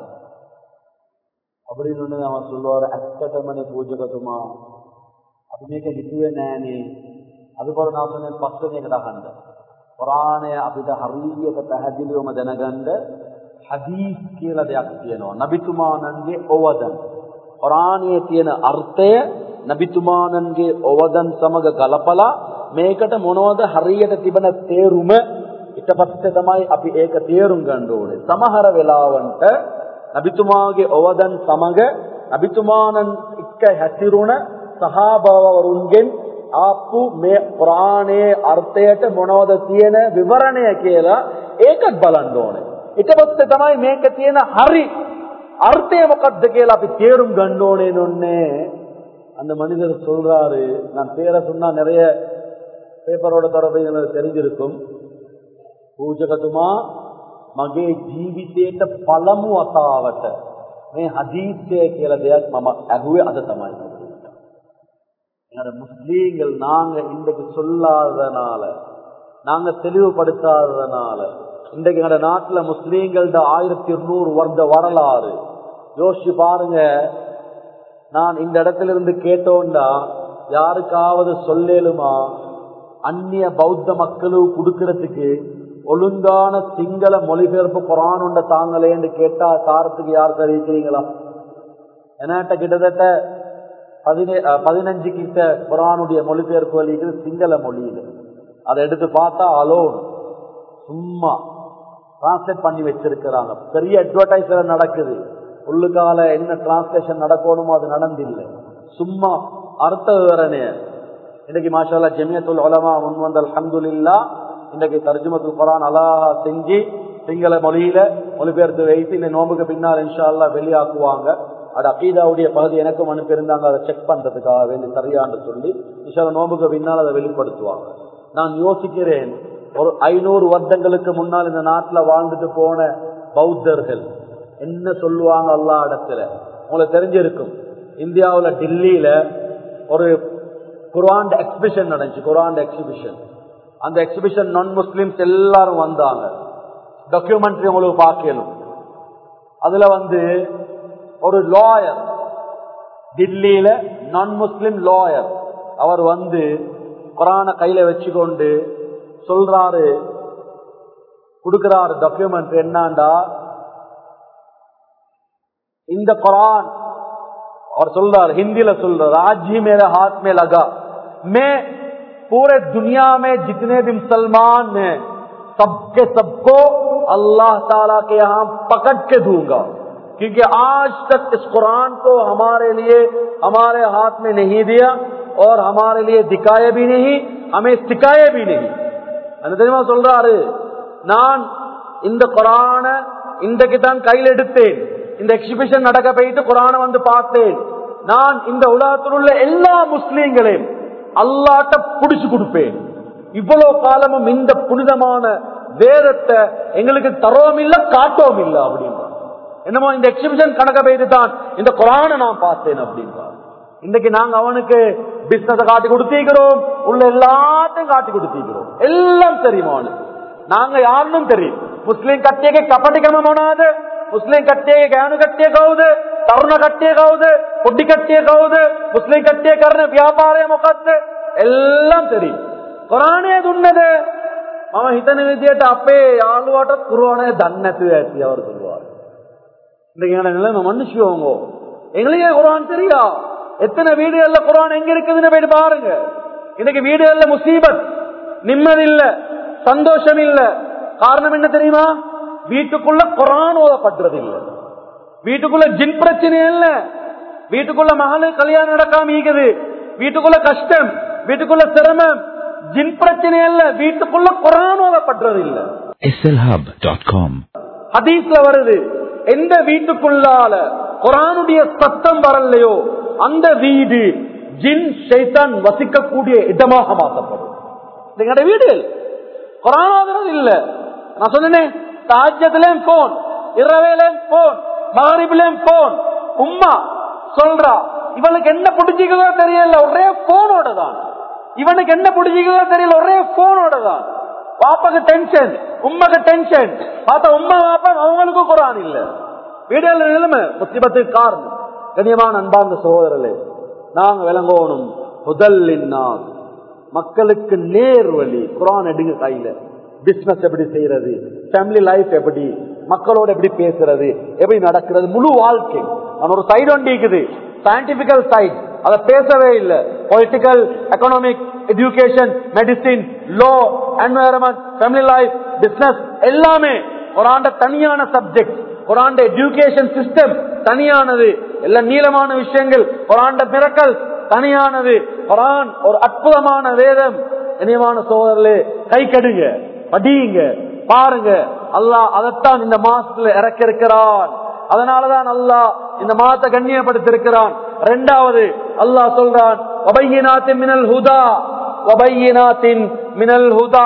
அப்படின்னு ஒன்று அவன் சொல்லுவார் ඇත්තටමනේ පූජකතුමා අපි මේක හිතුවේ නෑනේ அதுபோல நான் சொன்னேன் பස්වෙනි එකට අහන්න කුරානය අපිට හරියට පැහැදිලිවම දැනගන්න හදීස් කියලා දෙයක් තියෙනවා නබිතුමාණන්ගේ ඔවදන් කුරානයේ තියෙන අර්ථය නබිතුමාණන්ගේ ඔවදන් සමග ගලපලා මේකට මොනවද හරියට තිබෙන තේරුම ඊට පස්සේ තමයි අපි ඒක තේරුම් ගන්න ඕනේ සමහර වෙලාවන්ට නබිතුමාගේ ඔවදන් සමග නබිතුමාණන් එක්ක හැසිරුණ සහාබවරුන්ගෙන් ආපු මේ කුරානයේ අර්ථයට මොනවද තියෙන විවරණය කියලා ඒකත් බලන්න ඕනේ. ඊට පස්සේ තමයි මේක තියෙන හරි அர்த்தය මොකද්ද කියලා අපි தேரும் ගන්න ඕනේ நொன்னே அந்த மனிதர் சொல்றாரு நான் பேரை சொன்னா நிறைய பேப்பரோட தொடர்பு எனக்கு தெரிஞ்சிருக்கும் පූජකතුමා මගේ ජීවිතේට පළමු වතාවට මේ හදීස්ය කියලා දෙයක් මම ඇහුවේ අද තමයි. எங்களோட முஸ்லீம்கள் நாங்க இன்றைக்கு சொல்லாததுனால நாங்க தெளிவுபடுத்தாததுனால இன்றைக்கு எங்களோட நாட்டுல முஸ்லீம்கள்ட ஆயிரத்தி இருநூறு வருட வரலாறு யோசிச்சு பாருங்க நான் இந்த இடத்துல இருந்து கேட்டோண்டா யாருக்காவது சொல்லேலுமா அந்நிய பௌத்த மக்களும் கொடுக்கறதுக்கு ஒழுங்கான சிங்கள மொழிபெயர்ப்பு குரான் உண்ட தாங்களேன்னு கேட்டா சாரத்துக்கு யார் தெரிவிக்கிறீங்களா என்னாட்ட கிட்டத்தட்ட பதினே பதினஞ்சு கிட்ட குரானுடைய மொழிபெயர்ப்பு வழிகள் சிங்கள மொழியில அதை எடுத்து பார்த்தா அலோன் சும்மா டிரான்ஸ்லேட் பண்ணி வச்சிருக்கிறாங்க பெரிய அட்வர்டைஸ்மெண்ட் நடக்குது உள்ளுக்கால என்ன டிரான்ஸ்லேஷன் நடக்கணுமோ அது நடந்தில்லை சும்மா அர்த்த விவரணை இன்னைக்கு மாஷால்லா ஜெமியத்துல் உலமா முன் வந்த அல்ஹம்துலில்லா இன்னைக்கு தர்ஜுமத்துல் குரான் அலாஹா செஞ்சு சிங்கள மொழியில மொழிபெயர்த்து வைத்து இந்த நோம்புக்கு பின்னால் இன்ஷா அல்லா வெளியாக்குவாங்க அது அகீதாவுடைய பகுதி எனக்கும் அனுப்பியிருந்தாங்க அதை செக் பண்றதுக்காக வேண்டி சரியான்னு சொல்லி இன்ஷா நோம்புக்கு பின்னால் அதை வெளிப்படுத்துவாங்க நான் யோசிக்கிறேன் ஒரு ஐநூறு வருடங்களுக்கு முன்னால் இந்த நாட்டுல வாழ்ந்துட்டு போன பௌத்தர்கள் என்ன சொல்லுவாங்க அல்லா இடத்துல உங்களுக்கு தெரிஞ்சிருக்கும் இந்தியாவுல டில்லியில ஒரு குரான் எக்ஸிபிஷன் நடந்துச்சு குரான் எக்ஸிபிஷன் அந்த எக்ஸிபிஷன் நான் முஸ்லிம்ஸ் எல்லாரும் வந்தாங்க டாக்குமெண்ட்ரி உங்களுக்கு பார்க்கணும் அதுல வந்து ஒரு லாயர் டில்லியில நான் முஸ்லிம் லாயர் அவர் வந்து குரான கையில வச்சுக்கொண்டு சொல்றாரு கொடுக்கிறாரு டாக்குமெண்ட் என்னண்டா இந்த குரான் और சொல்றார் हिंदीல சொல்றார் आज ही मेरे हाथ में लगा मैं पूरे दुनिया में जितने भी मुसलमान हैं सबके सबको अल्लाह ताला के यहाँ पकड़ के दूंगा क्योंकि आज तक इस कुरान को हमारे लिए हमारे हाथ में नहीं दिया और हमारे लिए दिखाए भी नहीं हमें सिखाए भी नहीं அந்த தெரியுமா சொல்றாரு நான் இந்த குரான இன்றைக்கு தான் கையில் எடுத்தேன் இந்த எக்ஸிபிஷன் நடக்க போயிட்டு குரான வந்து பார்த்தேன் நான் இந்த உலகத்தில் உள்ள எல்லா முஸ்லீம்களையும் அல்லாட்ட புடிச்சு கொடுப்பேன் இவ்வளவு காலமும் இந்த புனிதமான வேதத்தை எங்களுக்கு தரோம் இல்ல காட்டோம் இல்ல அப்படின்றார் என்னமோ இந்த எக்ஸிபிஷன் கணக்க போயிட்டு தான் இந்த குரான நான் பார்த்தேன் அப்படின்றார் இன்னைக்கு நாங்க அவனுக்கு பிசினஸ் காட்டி கொடுத்திருக்கிறோம் உள்ள எல்லாத்தையும் காட்டி கொடுத்திருக்கிறோம் எல்லாம் தெரியுமா அவனுக்கு நாங்க யாருன்னு தெரியும் ಮುಸ್ಲಿಂ ಕಟ್ಟೆಗೆ ಕಪಟಿ ಕ್ರಮ ಮಾಡೋದು ಮುಸ್ಲಿಂ ಕಟ್ಟೆಗೆ ಜ್ಞಾನ ಕಟ್ಟೆ ಕೌದು ತರುಣ ಕಟ್ಟೆ ಕೌದು ಪುಡ್ಡಿ ಕಟ್ಟೆ ಕೌದು ಮುಸ್ಲಿಂ ಕಟ್ಟೆ ಕರ್ನ ವ್ಯಾಪಾರ ಮೊಕತ್ತು ಎல்லாம் தெரியும் කොරාණය දුන්නද මම හිතන විදිහට අපේ යාළුවාට කුරාණය දන්නේ නැතුව ඇති அவர் சொல்லுவார் இந்த நிலைமை மனுஷங்க எங்களுக்கே குரான் தெரியா எத்தனை வீடுகள்ல குரான் எங்க இருக்குதுன்னு போயிட்டு பாருங்க இன்னைக்கு வீடுகள்ல முசீபத் நிம்மதி இல்ல சந்தோஷம் இல்ல காரணம் என்ன தெரியுமா வீட்டுக்குள்ள குரான் ஓதப்படுறது இல்ல வீட்டுக்குள்ள ஜின் பிரச்சனை இல்ல வீட்டுக்குள்ள மகளுக்கு கல்யாணம் நடக்காம இருக்குது வீட்டுக்குள்ள கஷ்டம் வீட்டுக்குள்ள சிரமம் ஜின் பிரச்சனை இல்ல வீட்டுக்குள்ள குரான் ஓதப்படுறது இல்ல slhub.com. ஹதீஸ்ல வருது எந்த வீட்டுக்குள்ளால குரானுடைய சத்தம் வரலையோ அந்த வீடு ஜின் ஷைத்தான் வசிக்கக்கூடிய இடமாக மாற்றப்படும் இது எங்கட வீடு குரான் ஓதுறது இல்ல நான் சொன்னேன் தாஜ்யத்திலேயும் போன் இரவேலையும் போன் மகரிபிலையும் போன் உம்மா சொல்றா இவனுக்கு என்ன பிடிச்சிக்கிறதோ தெரியல ஒரே போனோட தான் இவனுக்கு என்ன பிடிச்சிக்கிறதோ தெரியல ஒரே போனோட தான் பாப்பாக்கு டென்ஷன் உண்மைக்கு டென்ஷன் பார்த்தா உண்மை பாப்பா அவங்களுக்கும் குரான் இல்ல வீடுகள் நிலைமை முத்திபத்துக்கு காரணம் கண்ணியமான அன்பார்ந்த சகோதரர்களே நாங்க விளங்கணும் முதல்லின்னா மக்களுக்கு நேர் வழி குரான் எடுங்க கையில பிசினஸ் எப்படி செய்யறது ஃபேமிலி லைஃப் எப்படி மக்களோட எப்படி பேசுறது எப்படி நடக்கிறது முழு வாழ்க்கை நான் ஒரு சைடு ஒன்று இருக்குது சயின்டிபிக்கல் சைட் அதை பேசவே இல்லை political economic education medicine law environment family life business எல்லாமே ஒரு ஆண்ட தனியான சப்ஜெக்ட் ஒரு ஆண்ட எஜுகேஷன் சிஸ்டம் தனியானது எல்லாம் நீளமான விஷயங்கள் ஒரு ஆண்ட மிரக்கல் தனியானது குரான் ஒரு அற்புதமான வேதம் இனியமான சோதரர்களே கை கடுங்க படியுங்க பாருங்க அல்லாஹ் அதைத்தான் இந்த மாசத்துல இறக்க இருக்கிறான் அதனாலதான் அல்லாஹ் இந்த மாதத்தை கண்ணியப்படுத்திருக்கிறான் ரெண்டாவது அல்லாஹ் சொல்றான் வபையினாத்தின் மினல் ஹுதா வபையினாத்தின் மினல் ஹுதா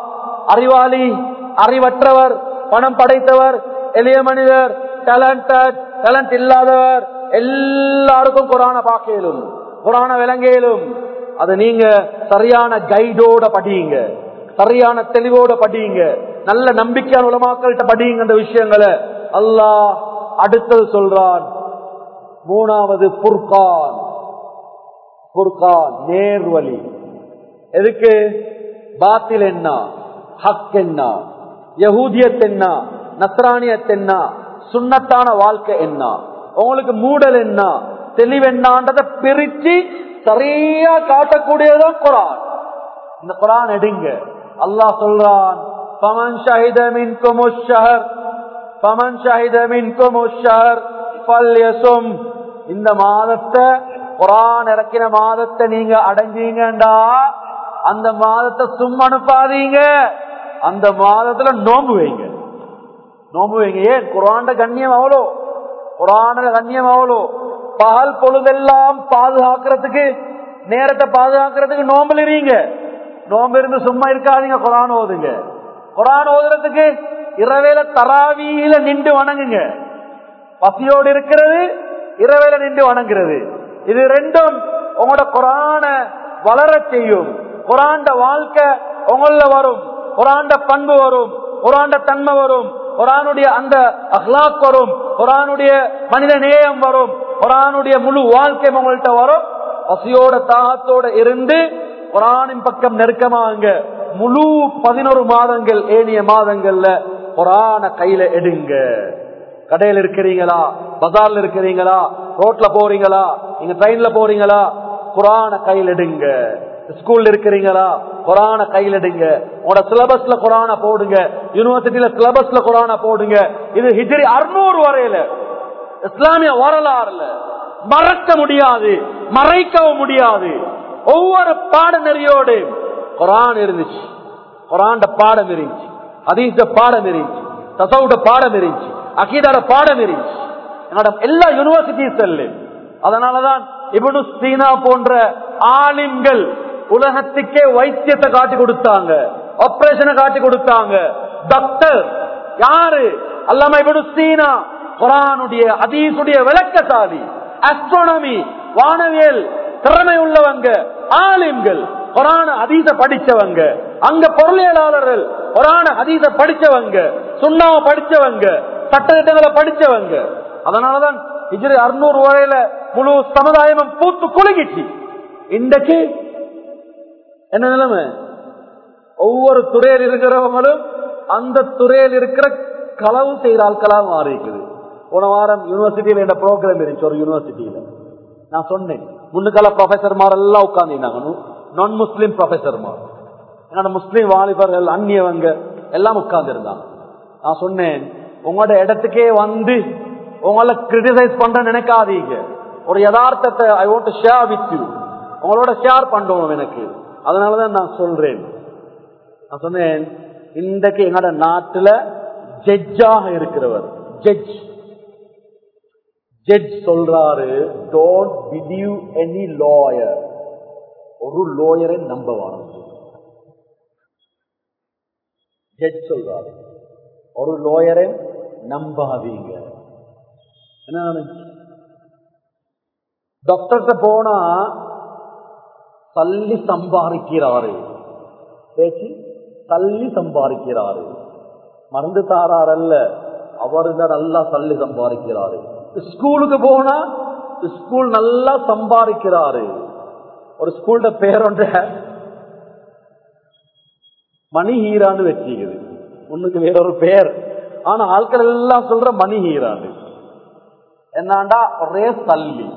அறிவாளி அறிவற்றவர் பணம் படைத்தவர் எளிய மனிதர் டேலண்டட் டேலண்ட் இல்லாதவர் எல்லாருக்கும் குரான பாக்கையிலும் குரான விலங்கையிலும் அது நீங்க சரியான கைடோட படியுங்க சரியான தெளிவோட படியுங்க நல்ல நம்பிக்கையான உலமாக்கள்கிட்ட படியுங்க விஷயங்களை அல்லாஹ் அடுத்தது சொல்றான் மூணாவது புர்கான் புர்கான் நேர்வழி எதுக்கு பாத்தில் என்ன ஹக் என்ன யகூதியத் என்ன நஸ்ரானியத் என்ன சுண்ணத்தான வாழ்க்கை என்ன உங்களுக்கு மூடல் என்ன தெளிவென்னான்றத பிரிச்சு சரியா காட்டக்கூடியதான் குரான் இந்த குரான் எடுங்க அல்லாஹ் சொல்றான் பமன் ஷஹித மின்கும் ஷஹர் பமன் ஷஹித மின்கும் ஷஹர் பல்யசும் இந்த மாதத்தை குரான் இறக்கின மாதத்தை நீங்க அடைஞ்சீங்கண்டா அந்த மாதத்தை சும்மா அனுப்பாதீங்க அந்த மாதத்துல நோம்பு வைங்க நோம்பு வைங்க ஏன் குரான்ட கண்ணியம் அவ்வளோ குரான கண்ணியம் அவ்வளோ பகல் பொழுதெல்லாம் பாதுகாக்கிறதுக்கு நேரத்தை பாதுகாக்கிறதுக்கு நோம்புல இருங்க நோம்பு இருந்து சும்மா இருக்காதீங்க குரான் ஓதுங்க குரான் ஓதுறதுக்கு இரவேல தராவியில நின்று வணங்குங்க பசியோடு இருக்கிறது இரவேல நின்று வணங்குறது இது ரெண்டும் உங்களோட குரான வளர செய்யும் குரான்ட வாழ்க்கை உங்கள வரும் குரான்ட பண்பு வரும் குரான்ட தன்மை வரும் குரானுடைய அந்த அஹ்லாக் வரும் குரானுடைய மனித நேயம் வரும் குரானுடைய முழு வாழ்க்கை உங்கள்கிட்ட வரும் பசியோட தாகத்தோட இருந்து குரானின் பக்கம் நெருக்கமாங்க முழு பதினோரு மாதங்கள் ஏனிய மாதங்கள்ல குரான கையில எடுங்க கடையில் இருக்கிறீங்களா பஜார்ல இருக்கிறீங்களா ரோட்ல போறீங்களா நீங்க ட்ரெயின்ல போறீங்களா குரான கையில் எடுங்க ஸ்கூல்ல இருக்கிறீங்களா குரான கையில் எடுங்க உங்களோட சிலபஸ்ல குரான போடுங்க யூனிவர்சிட்டியில சிலபஸ்ல குரான போடுங்க இது ஹிஜ்ரி அறுநூறு வரையில இஸ்லாமிய வரலாறுல மறக்க முடியாது மறைக்கவும் முடியாது ஒவ்வொரு பாடநெறியோடு குரான் இருந்துச்சு குரான்ட பாடம் இருந்துச்சு அதீச பாடம் இருந்துச்சு தசவுட பாடம் இருந்துச்சு அகீதாட பாடம் இருந்துச்சு என்னோட எல்லா யூனிவர்சிட்டிஸ் அதனாலதான் இவனு சீனா போன்ற ஆலிம்கள் உலகத்துக்கே வைத்தியத்தை காட்டி கொடுத்தாங்க ஆபரேஷனை காட்டி கொடுத்தாங்க டாக்டர் யாரு அல்லாம இவனு சீனா குரானுடைய அதீசுடைய விளக்கசாலி அஸ்ட்ரோனமி வானவியல் திறமை உள்ளவங்க ஆலிம்கள் குரான அதீத படிச்சவங்க அங்க பொருளியலாளர்கள் குரான அதீத படிச்சவங்க சுண்ணாவை படிச்சவங்க சட்டத்திட்டங்களை படிச்சவங்க அதனாலதான் இஜிரி அறுநூறு வரையில முழு சமுதாயமும் பூத்து குலுங்கிச்சு இன்றைக்கு என்ன நிலைமை ஒவ்வொரு துறையில் இருக்கிறவங்களும் அந்த துறையில் இருக்கிற களவு செய்கிற ஆட்களாக மாறி இருக்குது போன வாரம் யூனிவர்சிட்டியில என்ன ப்ரோக்ராம் இருந்துச்சு ஒரு யூனிவர்சிட்டியில நான் சொன்னேன் முன்னுக்கால ப்ரொஃபசர்மார் எல்லாம் உட்காந்துருந்தாங்க நான் முஸ்லீம் ப்ரொஃபசர்மார் என்னோட முஸ்லீம் வாலிபர்கள் அந்நியவங்க எல்லாம் உட்கார்ந்து இருந்தாங்க நான் சொன்னேன் உங்களோட இடத்துக்கே வந்து உங்களை கிரிட்டிசைஸ் பண்ற நினைக்காதீங்க ஒரு யதார்த்தத்தை I want share with you உங்களோட ஷேர் பண்ணணும் எனக்கு அதனாலதான் நான் சொல்றேன் நான் சொன்னேன் இன்றைக்கு எங்களோட நாட்டுல ஜட்ஜாக இருக்கிறவர் ஜட்ஜ் ஜட்ஜ் சொல்றாரு டோன்ட் பிலீவ் எனி லாயர் ஒரு லோயரை நம்ப வேணும் ஜட்ஜ் சொல்றாரு ஒரு லோயரை நம்பாதீங்க என்ன நினைச்சு டாக்டர்கிட்ட போனா தள்ளி சம்பாதிக்கிறாரு பேச்சு தள்ளி சம்பாதிக்கிறாரு மருந்து தாராரல்ல அவர் தான் நல்லா தள்ளி சம்பாதிக்கிறாரு ஸ்கூலுக்கு போனா ஸ்கூல் நல்லா சம்பாதிக்கிறாரு ஒரு ஸ்கூல்ட பேர் ஒன்ற மணி ஹீரான்னு வச்சுக்குது முன்னுக்கு வேற ஒரு பேர் ஆனா ஆட்கள் எல்லாம் சொல்ற மணி ஹீரான்னு என்னாண்டா ஒரே தள்ளி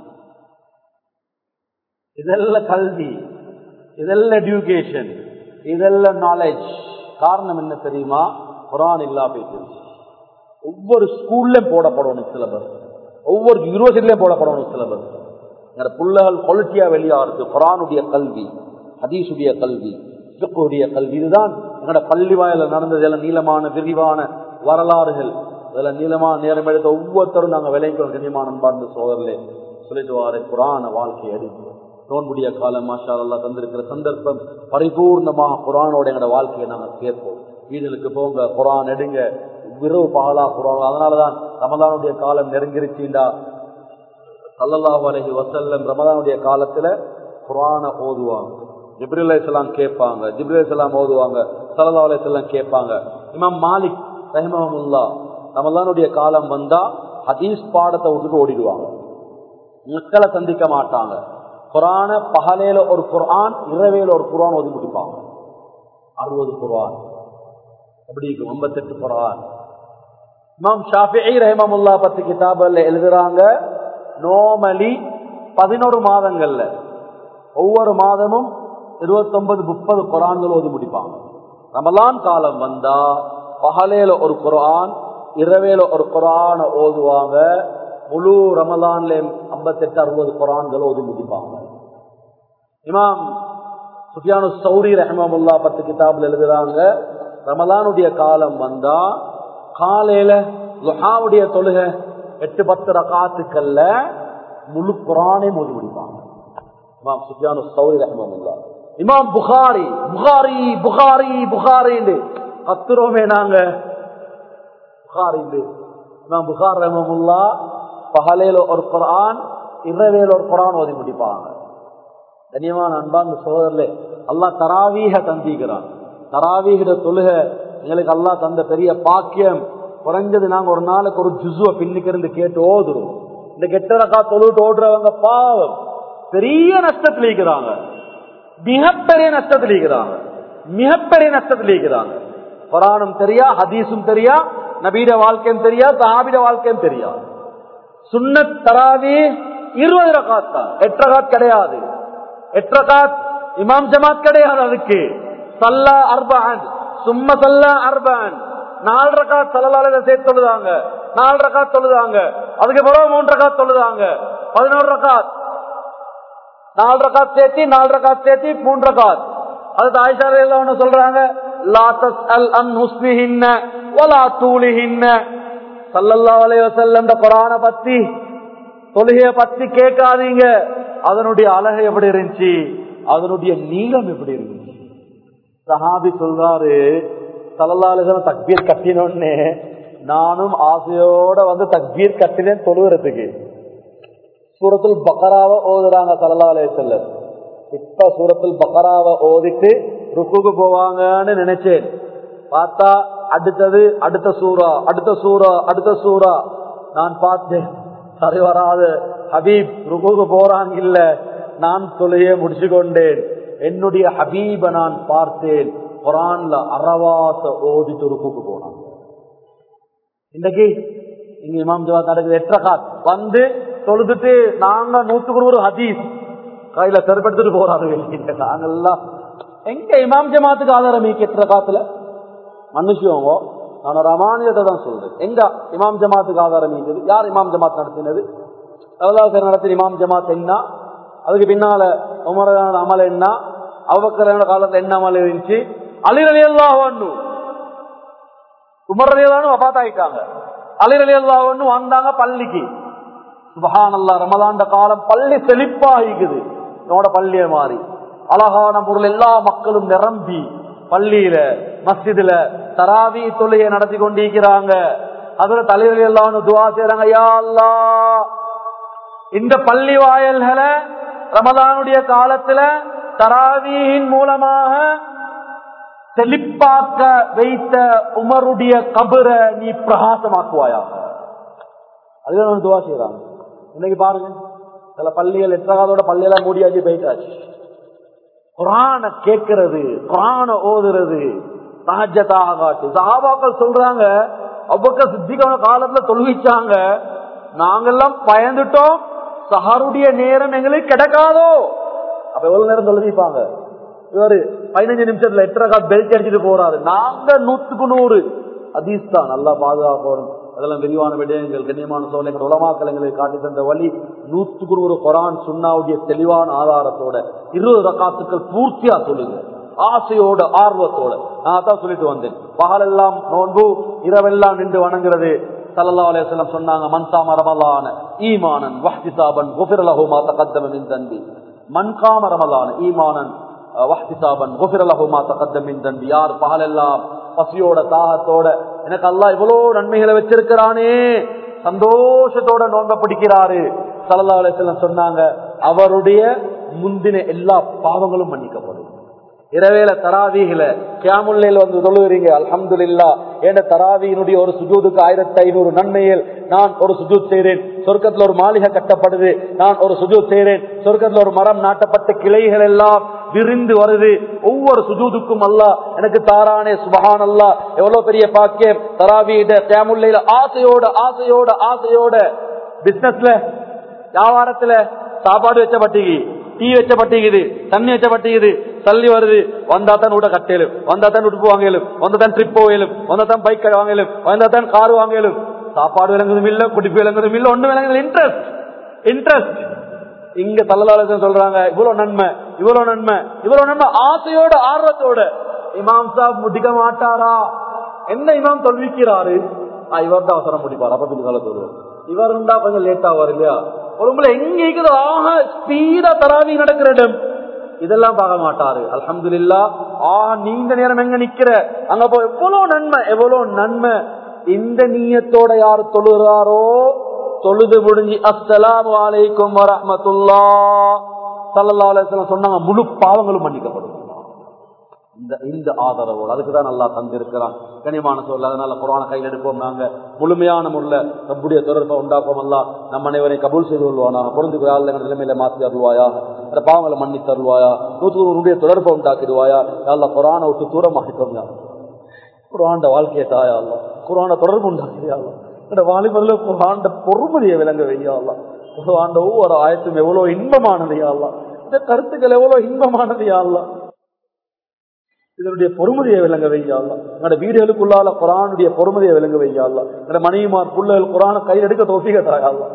இதெல்லாம் கல்வி இதெல்லாம் எஜுகேஷன் இதெல்லாம் நாலேஜ் காரணம் என்ன தெரியுமா குரான் இல்லா போயிட்டு ஒவ்வொரு ஸ்கூல்லையும் போடப்படணும் சிலபஸ் ஒவ்வொரு யூனிவர்சிட்டிலையும் போடப்படணும் சிலபஸ் எங்களோட பிள்ளைகள் குவாலிட்டியா வெளியாகிறது குரானுடைய கல்வி ஹதீஸுடைய கல்வி சிக்குடைய கல்வி இதுதான் எங்களோட பள்ளி வாயில நடந்தது எல்லாம் நீளமான விரிவான வரலாறுகள் இதெல்லாம் நீளமான நேரம் எடுத்த ஒவ்வொருத்தரும் நாங்கள் விளைவிக்கிறோம் கண்ணியமான அன்பார்ந்த சோதரிலே சொல்லிட்டு வார குரான வாழ்க்கையை எடுக்கிறோம் நோன்புடைய காலம் மாஷா அல்லா தந்திருக்கிற சந்தர்ப்பம் பரிபூர்ணமாக குரானோட எங்களோட வாழ்க்கையை நாங்கள் சேர்ப்போம் வீடுகளுக்கு போங்க குரான் எடுங்க விரவு பகலா குரான் அதனாலதான் ரமதானுடைய காலம் நெருங்கிருச்சுண்டா சல்லல்லாஹு அலைஹி வசல்லம் ரமதானுடைய காலத்துல குரான ஓதுவாங்க ஜிப்ரில் அலைஹிஸ்ஸலாம் கேட்பாங்க ஜிப்ரில் அலைஹிஸ்ஸலாம் ஓதுவாங்க சல்லல்லாஹு அலைஹி வஸல்லம் கேட்பாங்க இமாம் மாலிக் ரஹிமஹுல்லா ரமதானுடைய காலம் வந்தா ஹதீஸ் பாடத்தை விட்டுட்டு ஓடிடுவாங்க மக்களை சந்திக்க மாட்டாங்க குரான பகலையில ஒரு குரான் இரவையில ஒரு குரான் ஓதி முடிப்பாங்க அறுபது குரான் எப்படி இருக்கும் ஐம்பத்தெட்டு குரான் இமாம் ஷாஃபி ரஹிமமுல்லா பத்து கிதாபுல எழுதுறாங்க நோமலி பதினோரு மாதங்கள்ல ஒவ்வொரு மாதமும் இருபத்தொன்பது முப்பது குரான்கள் ஓதி முடிப்பாங்க ரமலான் காலம் வந்தா பகலையில ஒரு குரான் இரவேல ஒரு குரான ஓதுவாங்க முழு ரமலான்ல ஐம்பத்தெட்டு அறுபது குரான்கள் ஓதி முடிப்பாங்க இமாம் சுஃபியானு சௌரி ரஹமமுல்லா பத்து கிதாபில் எழுதுறாங்க ரமலானுடைய காலம் வந்தா காலையில லுஹாவுடைய தொழுகை எட்டு பத்து ரகாத்துக்கள்ல முழு குரானே மோதி முடிப்பாங்க இமாம் சுஃபியானு சௌரி ரஹமமுல்லா இமாம் புகாரி புகாரி புகாரி புகாரி கத்துறோமே நாங்க புகாரி இமாம் புகார் ரஹமமுல்லா பகலையில ஒரு குரான் இரவேல ஒரு குரான் ஓதி முடிப்பாங்க கண்ணியமான அன்பாங்க சோதரில் அல்லா தராவீக தந்திக்கிறான் தராவீகிற தொழுக எங்களுக்கு அல்லா தந்த பெரிய பாக்கியம் குறைஞ்சது நாங்க ஒரு நாளுக்கு ஒரு ஜுசுவ பின்னுக்கு இருந்து கேட்டு ஓதுறோம் இந்த கெட்டரக்கா தொழுட்டு ஓடுறவங்க பாவம் பெரிய நஷ்டத்தில் இருக்கிறாங்க மிகப்பெரிய நஷ்டத்தில் இருக்கிறாங்க மிகப்பெரிய நஷ்டத்தில் இருக்கிறாங்க குரானும் தெரியா ஹதீஸும் தெரியா நபீட வாழ்க்கையும் தெரியா சஹாபிட வாழ்க்கையும் தெரியா சுன்னத் தராவி இருபது ரகாத் தான் எட்டு ரகாத் கிடையாது எட்டு ரகாத் இமாம் ஜமாத் கிடையாது அதுக்கு சல்லா அர்பான் சும்ம சல்லா அர்பான் நாலு ரகாத் சல்லால சேர்த்து தொழுதாங்க நாலு ரகாத் தொழுதாங்க அதுக்கு பிறகு மூன்று ரகாத் தொழுதாங்க பதினோரு ரகாத் நாலு ரகாத் சேர்த்தி நாலு ரகாத் சேர்த்தி மூன்று ரகாத் அது ஆயிஷா ஒண்ணு சொல்றாங்க லா தஸ்அல் அன் ஹுஸ்னிஹின்ன வலா தூலிஹின்ன சல்லல்லாஹு அலைஹி வஸல்லம் குர்ஆன பத்தி தொழுகைய பத்தி கேட்காதீங்க அதனுடைய அழகு எப்படி இருந்துச்சு அதனுடைய நீளம் எப்படி இருந்துச்சு சஹாபி சொல்றாரு சல்லல்லாஹு தக்பீர் கட்டினோடனே நானும் ஆசையோட வந்து தக்பீர் கட்டினேன் தொழுகிறதுக்கு சூரத்துல் பக்கராவை ஓதுறாங்க சல்லா அலையம் இப்ப சூரத்துல் பக்கராவை ஓதிட்டு ருக்குக்கு போவாங்கன்னு நினைச்சேன் பார்த்தா அடுத்தது அடுத்த சூறா அடுத்த சூறா அடுத்த சூறா நான் பார்த்தேன் சரி வராது ஹபீப் ருகுக்கு போறான் இல்ல நான் தொலையே முடிச்சு கொண்டேன் என்னுடைய ஹபீப நான் பார்த்தேன் குரான்ல அறவாச ஓதிட்டு ருக்குக்கு போனான் இன்னைக்கு இங்க இமாம் ஜவாத் நடக்குது எட்டகாத் வந்து தொழுதுட்டு நாங்க நூத்துக்கு ஒரு ஹதீஸ் கையில தெருப்படுத்திட்டு போறாரு நாங்கெல்லாம் எங்க இமாம் ஜமாத்துக்கு ஆதாரம் எட்டகாத்துல மன்னிச்சுவோங்க நான் ஒரு அமானியத்தை தான் சொல்றேன் எங்க இமாம் ஜமாத்துக்கு ஆதாரம் இருக்குது யார் இமாம் ஜமாத் நடத்தினது அல்லாஹ் நடத்தின இமாம் ஜமாத் என்ன அதுக்கு பின்னால உமரான அமல் என்ன அவபக்கரான காலத்துல என்ன அமல் இருந்துச்சு அலிரலி அல்லாஹ் உமர் அலியல்லான்னு வபாத்தாயிட்டாங்க அலிரலி அல்லாஹ் வந்தாங்க பள்ளிக்கு சுபஹானல்லா ரமலாண்ட காலம் பள்ளி செழிப்பாகிக்குது என்னோட பள்ளிய மாறி அழகான பொருள் எல்லா மக்களும் நிரம்பி பள்ளியில மஸ்ஜிதுல தராவி தொழுகையை நடத்தி கொண்டிருக்கிறாங்க அதுல தலைவலி எல்லாம் துவா செய்யறாங்க யா அல்லாஹ் இந்த பள்ளி வாயல்களை ரமதானுடைய காலத்துல தராவியின் மூலமாக செழிப்பாக்க வைத்த உமருடைய கபரை நீ பிரகாசமாக்குவாயாக அதுதான் துவா செய்யறாங்க இன்னைக்கு பாருங்க சில பள்ளிகள் எட்டகாதோட பள்ளியெல்லாம் மூடியாச்சு போயிட்டாச்சு குரான கேட்கிறது குரான ஓதுறது சஹஜத்தாக காட்டி சஹாபாக்கள் சொல்றாங்க அவ்வக்க சித்திகான காலத்துல தொழுவிச்சாங்க நாங்கெல்லாம் பயந்துட்டோம் சஹருடைய நேரம் எங்களுக்கு கிடைக்காதோ அப்ப எவ்வளவு நேரம் தொழுவிப்பாங்க இவரு பதினஞ்சு நிமிஷத்துல எட்டரை பெல்ட் அடிச்சுட்டு போறாரு நாங்க நூத்துக்கு நூறு அதீஸ் தான் நல்லா பாதுகாக்கணும் அதெல்லாம் விரிவான விடயங்கள் கண்ணியமான சோழங்கள் உலமாக்கள் எங்களுக்கு காட்டி தந்த வழி நூத்துக்கு நூறு குரான் சுண்ணாவுடைய தெளிவான ஆதாரத்தோட இருபது ரகாத்துக்கள் பூர்த்தியா சொல்லுங்க ஆசையோட ஆர்வத்தோட நான் தான் சொல்லிட்டு வந்தேன் பகலெல்லாம் நோன்பு இரவெல்லாம் நின்று வணங்குறது சல்லா அலையம் சொன்னாங்க மன்சாம ரமலான ஈமானன் வஹ்திசாபன் குஃபிரலஹுமா தகத்தம மின் தன்பி மன்காம ரமலான ஈமானன் வஹ்திசாபன் குஃபிரலஹுமா தகத்தம மின் தன்பி யார் பகலெல்லாம் பசியோட தாகத்தோட எனக்கு அல்லா இவ்வளவு நன்மைகளை வச்சிருக்கிறானே சந்தோஷத்தோட நோம்ப பிடிக்கிறாரு சல்லா அலிஸ்லாம் சொன்னாங்க அவருடைய முந்தின எல்லா பாவங்களும் மன்னிக்கப்படும் இரவேல தராவீகில கியாமுல்லையில் வந்து தொழுகிறீங்க அல்ஹம்துலில்லா என்ற தராவியினுடைய ஒரு சுஜூதுக்கு ஆயிரத்தி ஐநூறு நன்மையில் நான் ஒரு சுஜூத் செய்கிறேன் சொர்க்கத்துல ஒரு மாளிகை கட்டப்படுது நான் ஒரு சுஜூத் செய்கிறேன் சொர்க்கத்துல ஒரு மரம் நாட்டப்பட்ட கிளைகள் எல்லாம் விரிந்து வருது ஒவ்வொரு சுஜூதுக்கும் அல்லா எனக்கு தாரானே சுபஹான் அல்லா எவ்வளவு பெரிய பாக்கியம் தராவியிட கியாமுல்லையில ஆசையோட ஆசையோட ஆசையோட பிசினஸ்ல வியாபாரத்துல சாப்பாடு வச்ச பட்டிகை டீ வச்ச பட்டிக்குது தண்ணி வச்ச பட்டிக்குது தள்ளி வருது வந்தா தான் வீட்டை கட்டலும் வந்தா தான் உடுப்பு வாங்கலும் வந்தா தான் ட்ரிப் போகலும் வந்தா தான் பைக் வாங்கலும் வந்தா தான் கார் வாங்கலும் சாப்பாடு விளங்குதும் இல்ல குடிப்பு விளங்குதும் இல்ல ஒண்ணு விளங்குது இன்ட்ரெஸ்ட் இன்ட்ரெஸ்ட் இங்க தள்ளலாளர்கள் சொல்றாங்க இவ்வளவு நன்மை இவ்வளவு நன்மை இவ்வளவு நன்மை ஆசையோட ஆர்வத்தோட இமாம் சாப் முடிக்க மாட்டாரா என்ன இமாம் தொல்விக்கிறாரு இவர் தான் அவசரம் முடிப்பார் அப்ப பின் சொல்லுவார் இவர் இருந்தா கொஞ்சம் லேட் ஆவார் இல்லையா உங்களை எங்க இருக்குது ஆக ஸ்பீடா தராவி நடக்கிற இடம் இதெல்லாம் பார்க்க மாட்டாரு அலமது இல்லா ஆ நீண்ட நேரம் எங்க நிக்கிற அங்க போ எவ்வளவு நன்மை எவ்வளவு நன்மை இந்த நீயத்தோட யார் தொழுகிறாரோ தொழுது முடிஞ்சு அஸ்ஸலாம் வலைக்கும் வரமத்துல்லா சல்லா அலுவலம் சொன்னாங்க முழு பாவங்களும் மன்னிக்கப்படும் இந்த இந்த ஆதரவோடு அதுக்குதான் நல்லா தந்திருக்கிறான் கனிமான சொல்ல அதனால குரான கையில் எடுப்போம் நாங்க முழுமையான முறையில் நம்முடைய தொடர்பை உண்டாப்போம் அல்ல நம்ம அனைவரை கபூல் செய்து கொள்வானா பொருந்து எங்கள் நிலைமையில மாற்றி அருள்வாயா இந்த பாவங்களை மன்னி தருவாயா நூற்றுடைய தொடர்பை உண்டாக்கிடுவாயா அல்ல குரானை விட்டு தூரமாகிட்டோம் குராண்ட வாழ்க்கையை தாயா அல்ல குரான தொடர்பு உண்டாக்கிறியா இந்த வாலிபர்ல குராண்ட பொறுமதியை விளங்க வையாளா குராண்ட ஒவ்வொரு ஆயத்தும் எவ்வளவு இன்பமானது யாழ்லா இந்த கருத்துக்கள் எவ்வளவு இன்பமானது யாழ்லா இதனுடைய பொறுமதியை விளங்க வையாள்லா எங்களோட வீடுகளுக்குள்ளால குரானுடைய பொறுமதியை விளங்க வையாள்லா எங்களோட மனைவிமார் புள்ளகள் குரான கையில் எடுக்க தோசிக்க தாயாள்லா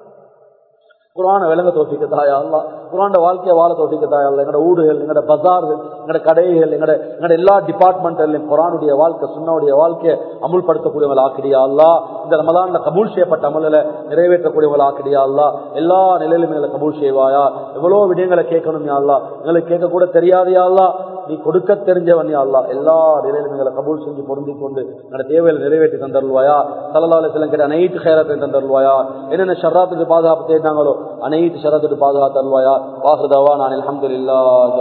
குரான விளங்க தோசிக்க தாயாள்லா குரான வாழ்க்கையை வாழ தோசிக்க தாயாள்லா எங்களோட ஊடுகள் எங்களோட பஜார்கள் எங்களோட கடைகள் எங்களோட எங்களோட எல்லா டிபார்ட்மெண்ட்லையும் குரானுடைய வாழ்க்கை சுண்ணாவுடைய வாழ்க்கையை அமுல்படுத்தக்கூடியவங்களை ஆக்கிடியா அல்லா இந்த ரமதான்ல கபூல் செய்யப்பட்ட அமலில் நிறைவேற்றக்கூடியவங்களை ஆக்கிடியா அல்லா எல்லா நிலையிலும் எங்களை கபூல் செய்வாயா எவ்வளவு விடயங்களை கேட்கணும் யாழ்லா எங்களுக்கு கேட்க கூட தெரியாதையா அல்லா நீ கொடுக்க தெரிஞ்சவன் அல்லா எல்லா நிலையிலும் எங்களை கபூல் செஞ்சு பொருந்தி கொண்டு எங்களோட தேவையை நிறைவேற்றி தந்தருவாயா தலலால சில கேட்ட அனைத்து சேரத்தை தந்தருவாயா என்னென்ன ஷராத்துக்கு பாதுகாப்பு தேடினாங்களோ அனைத்து ஷரத்துக்கு பாதுகாத்து தருவாயா வாசுதவா நான் அலமதுல்லா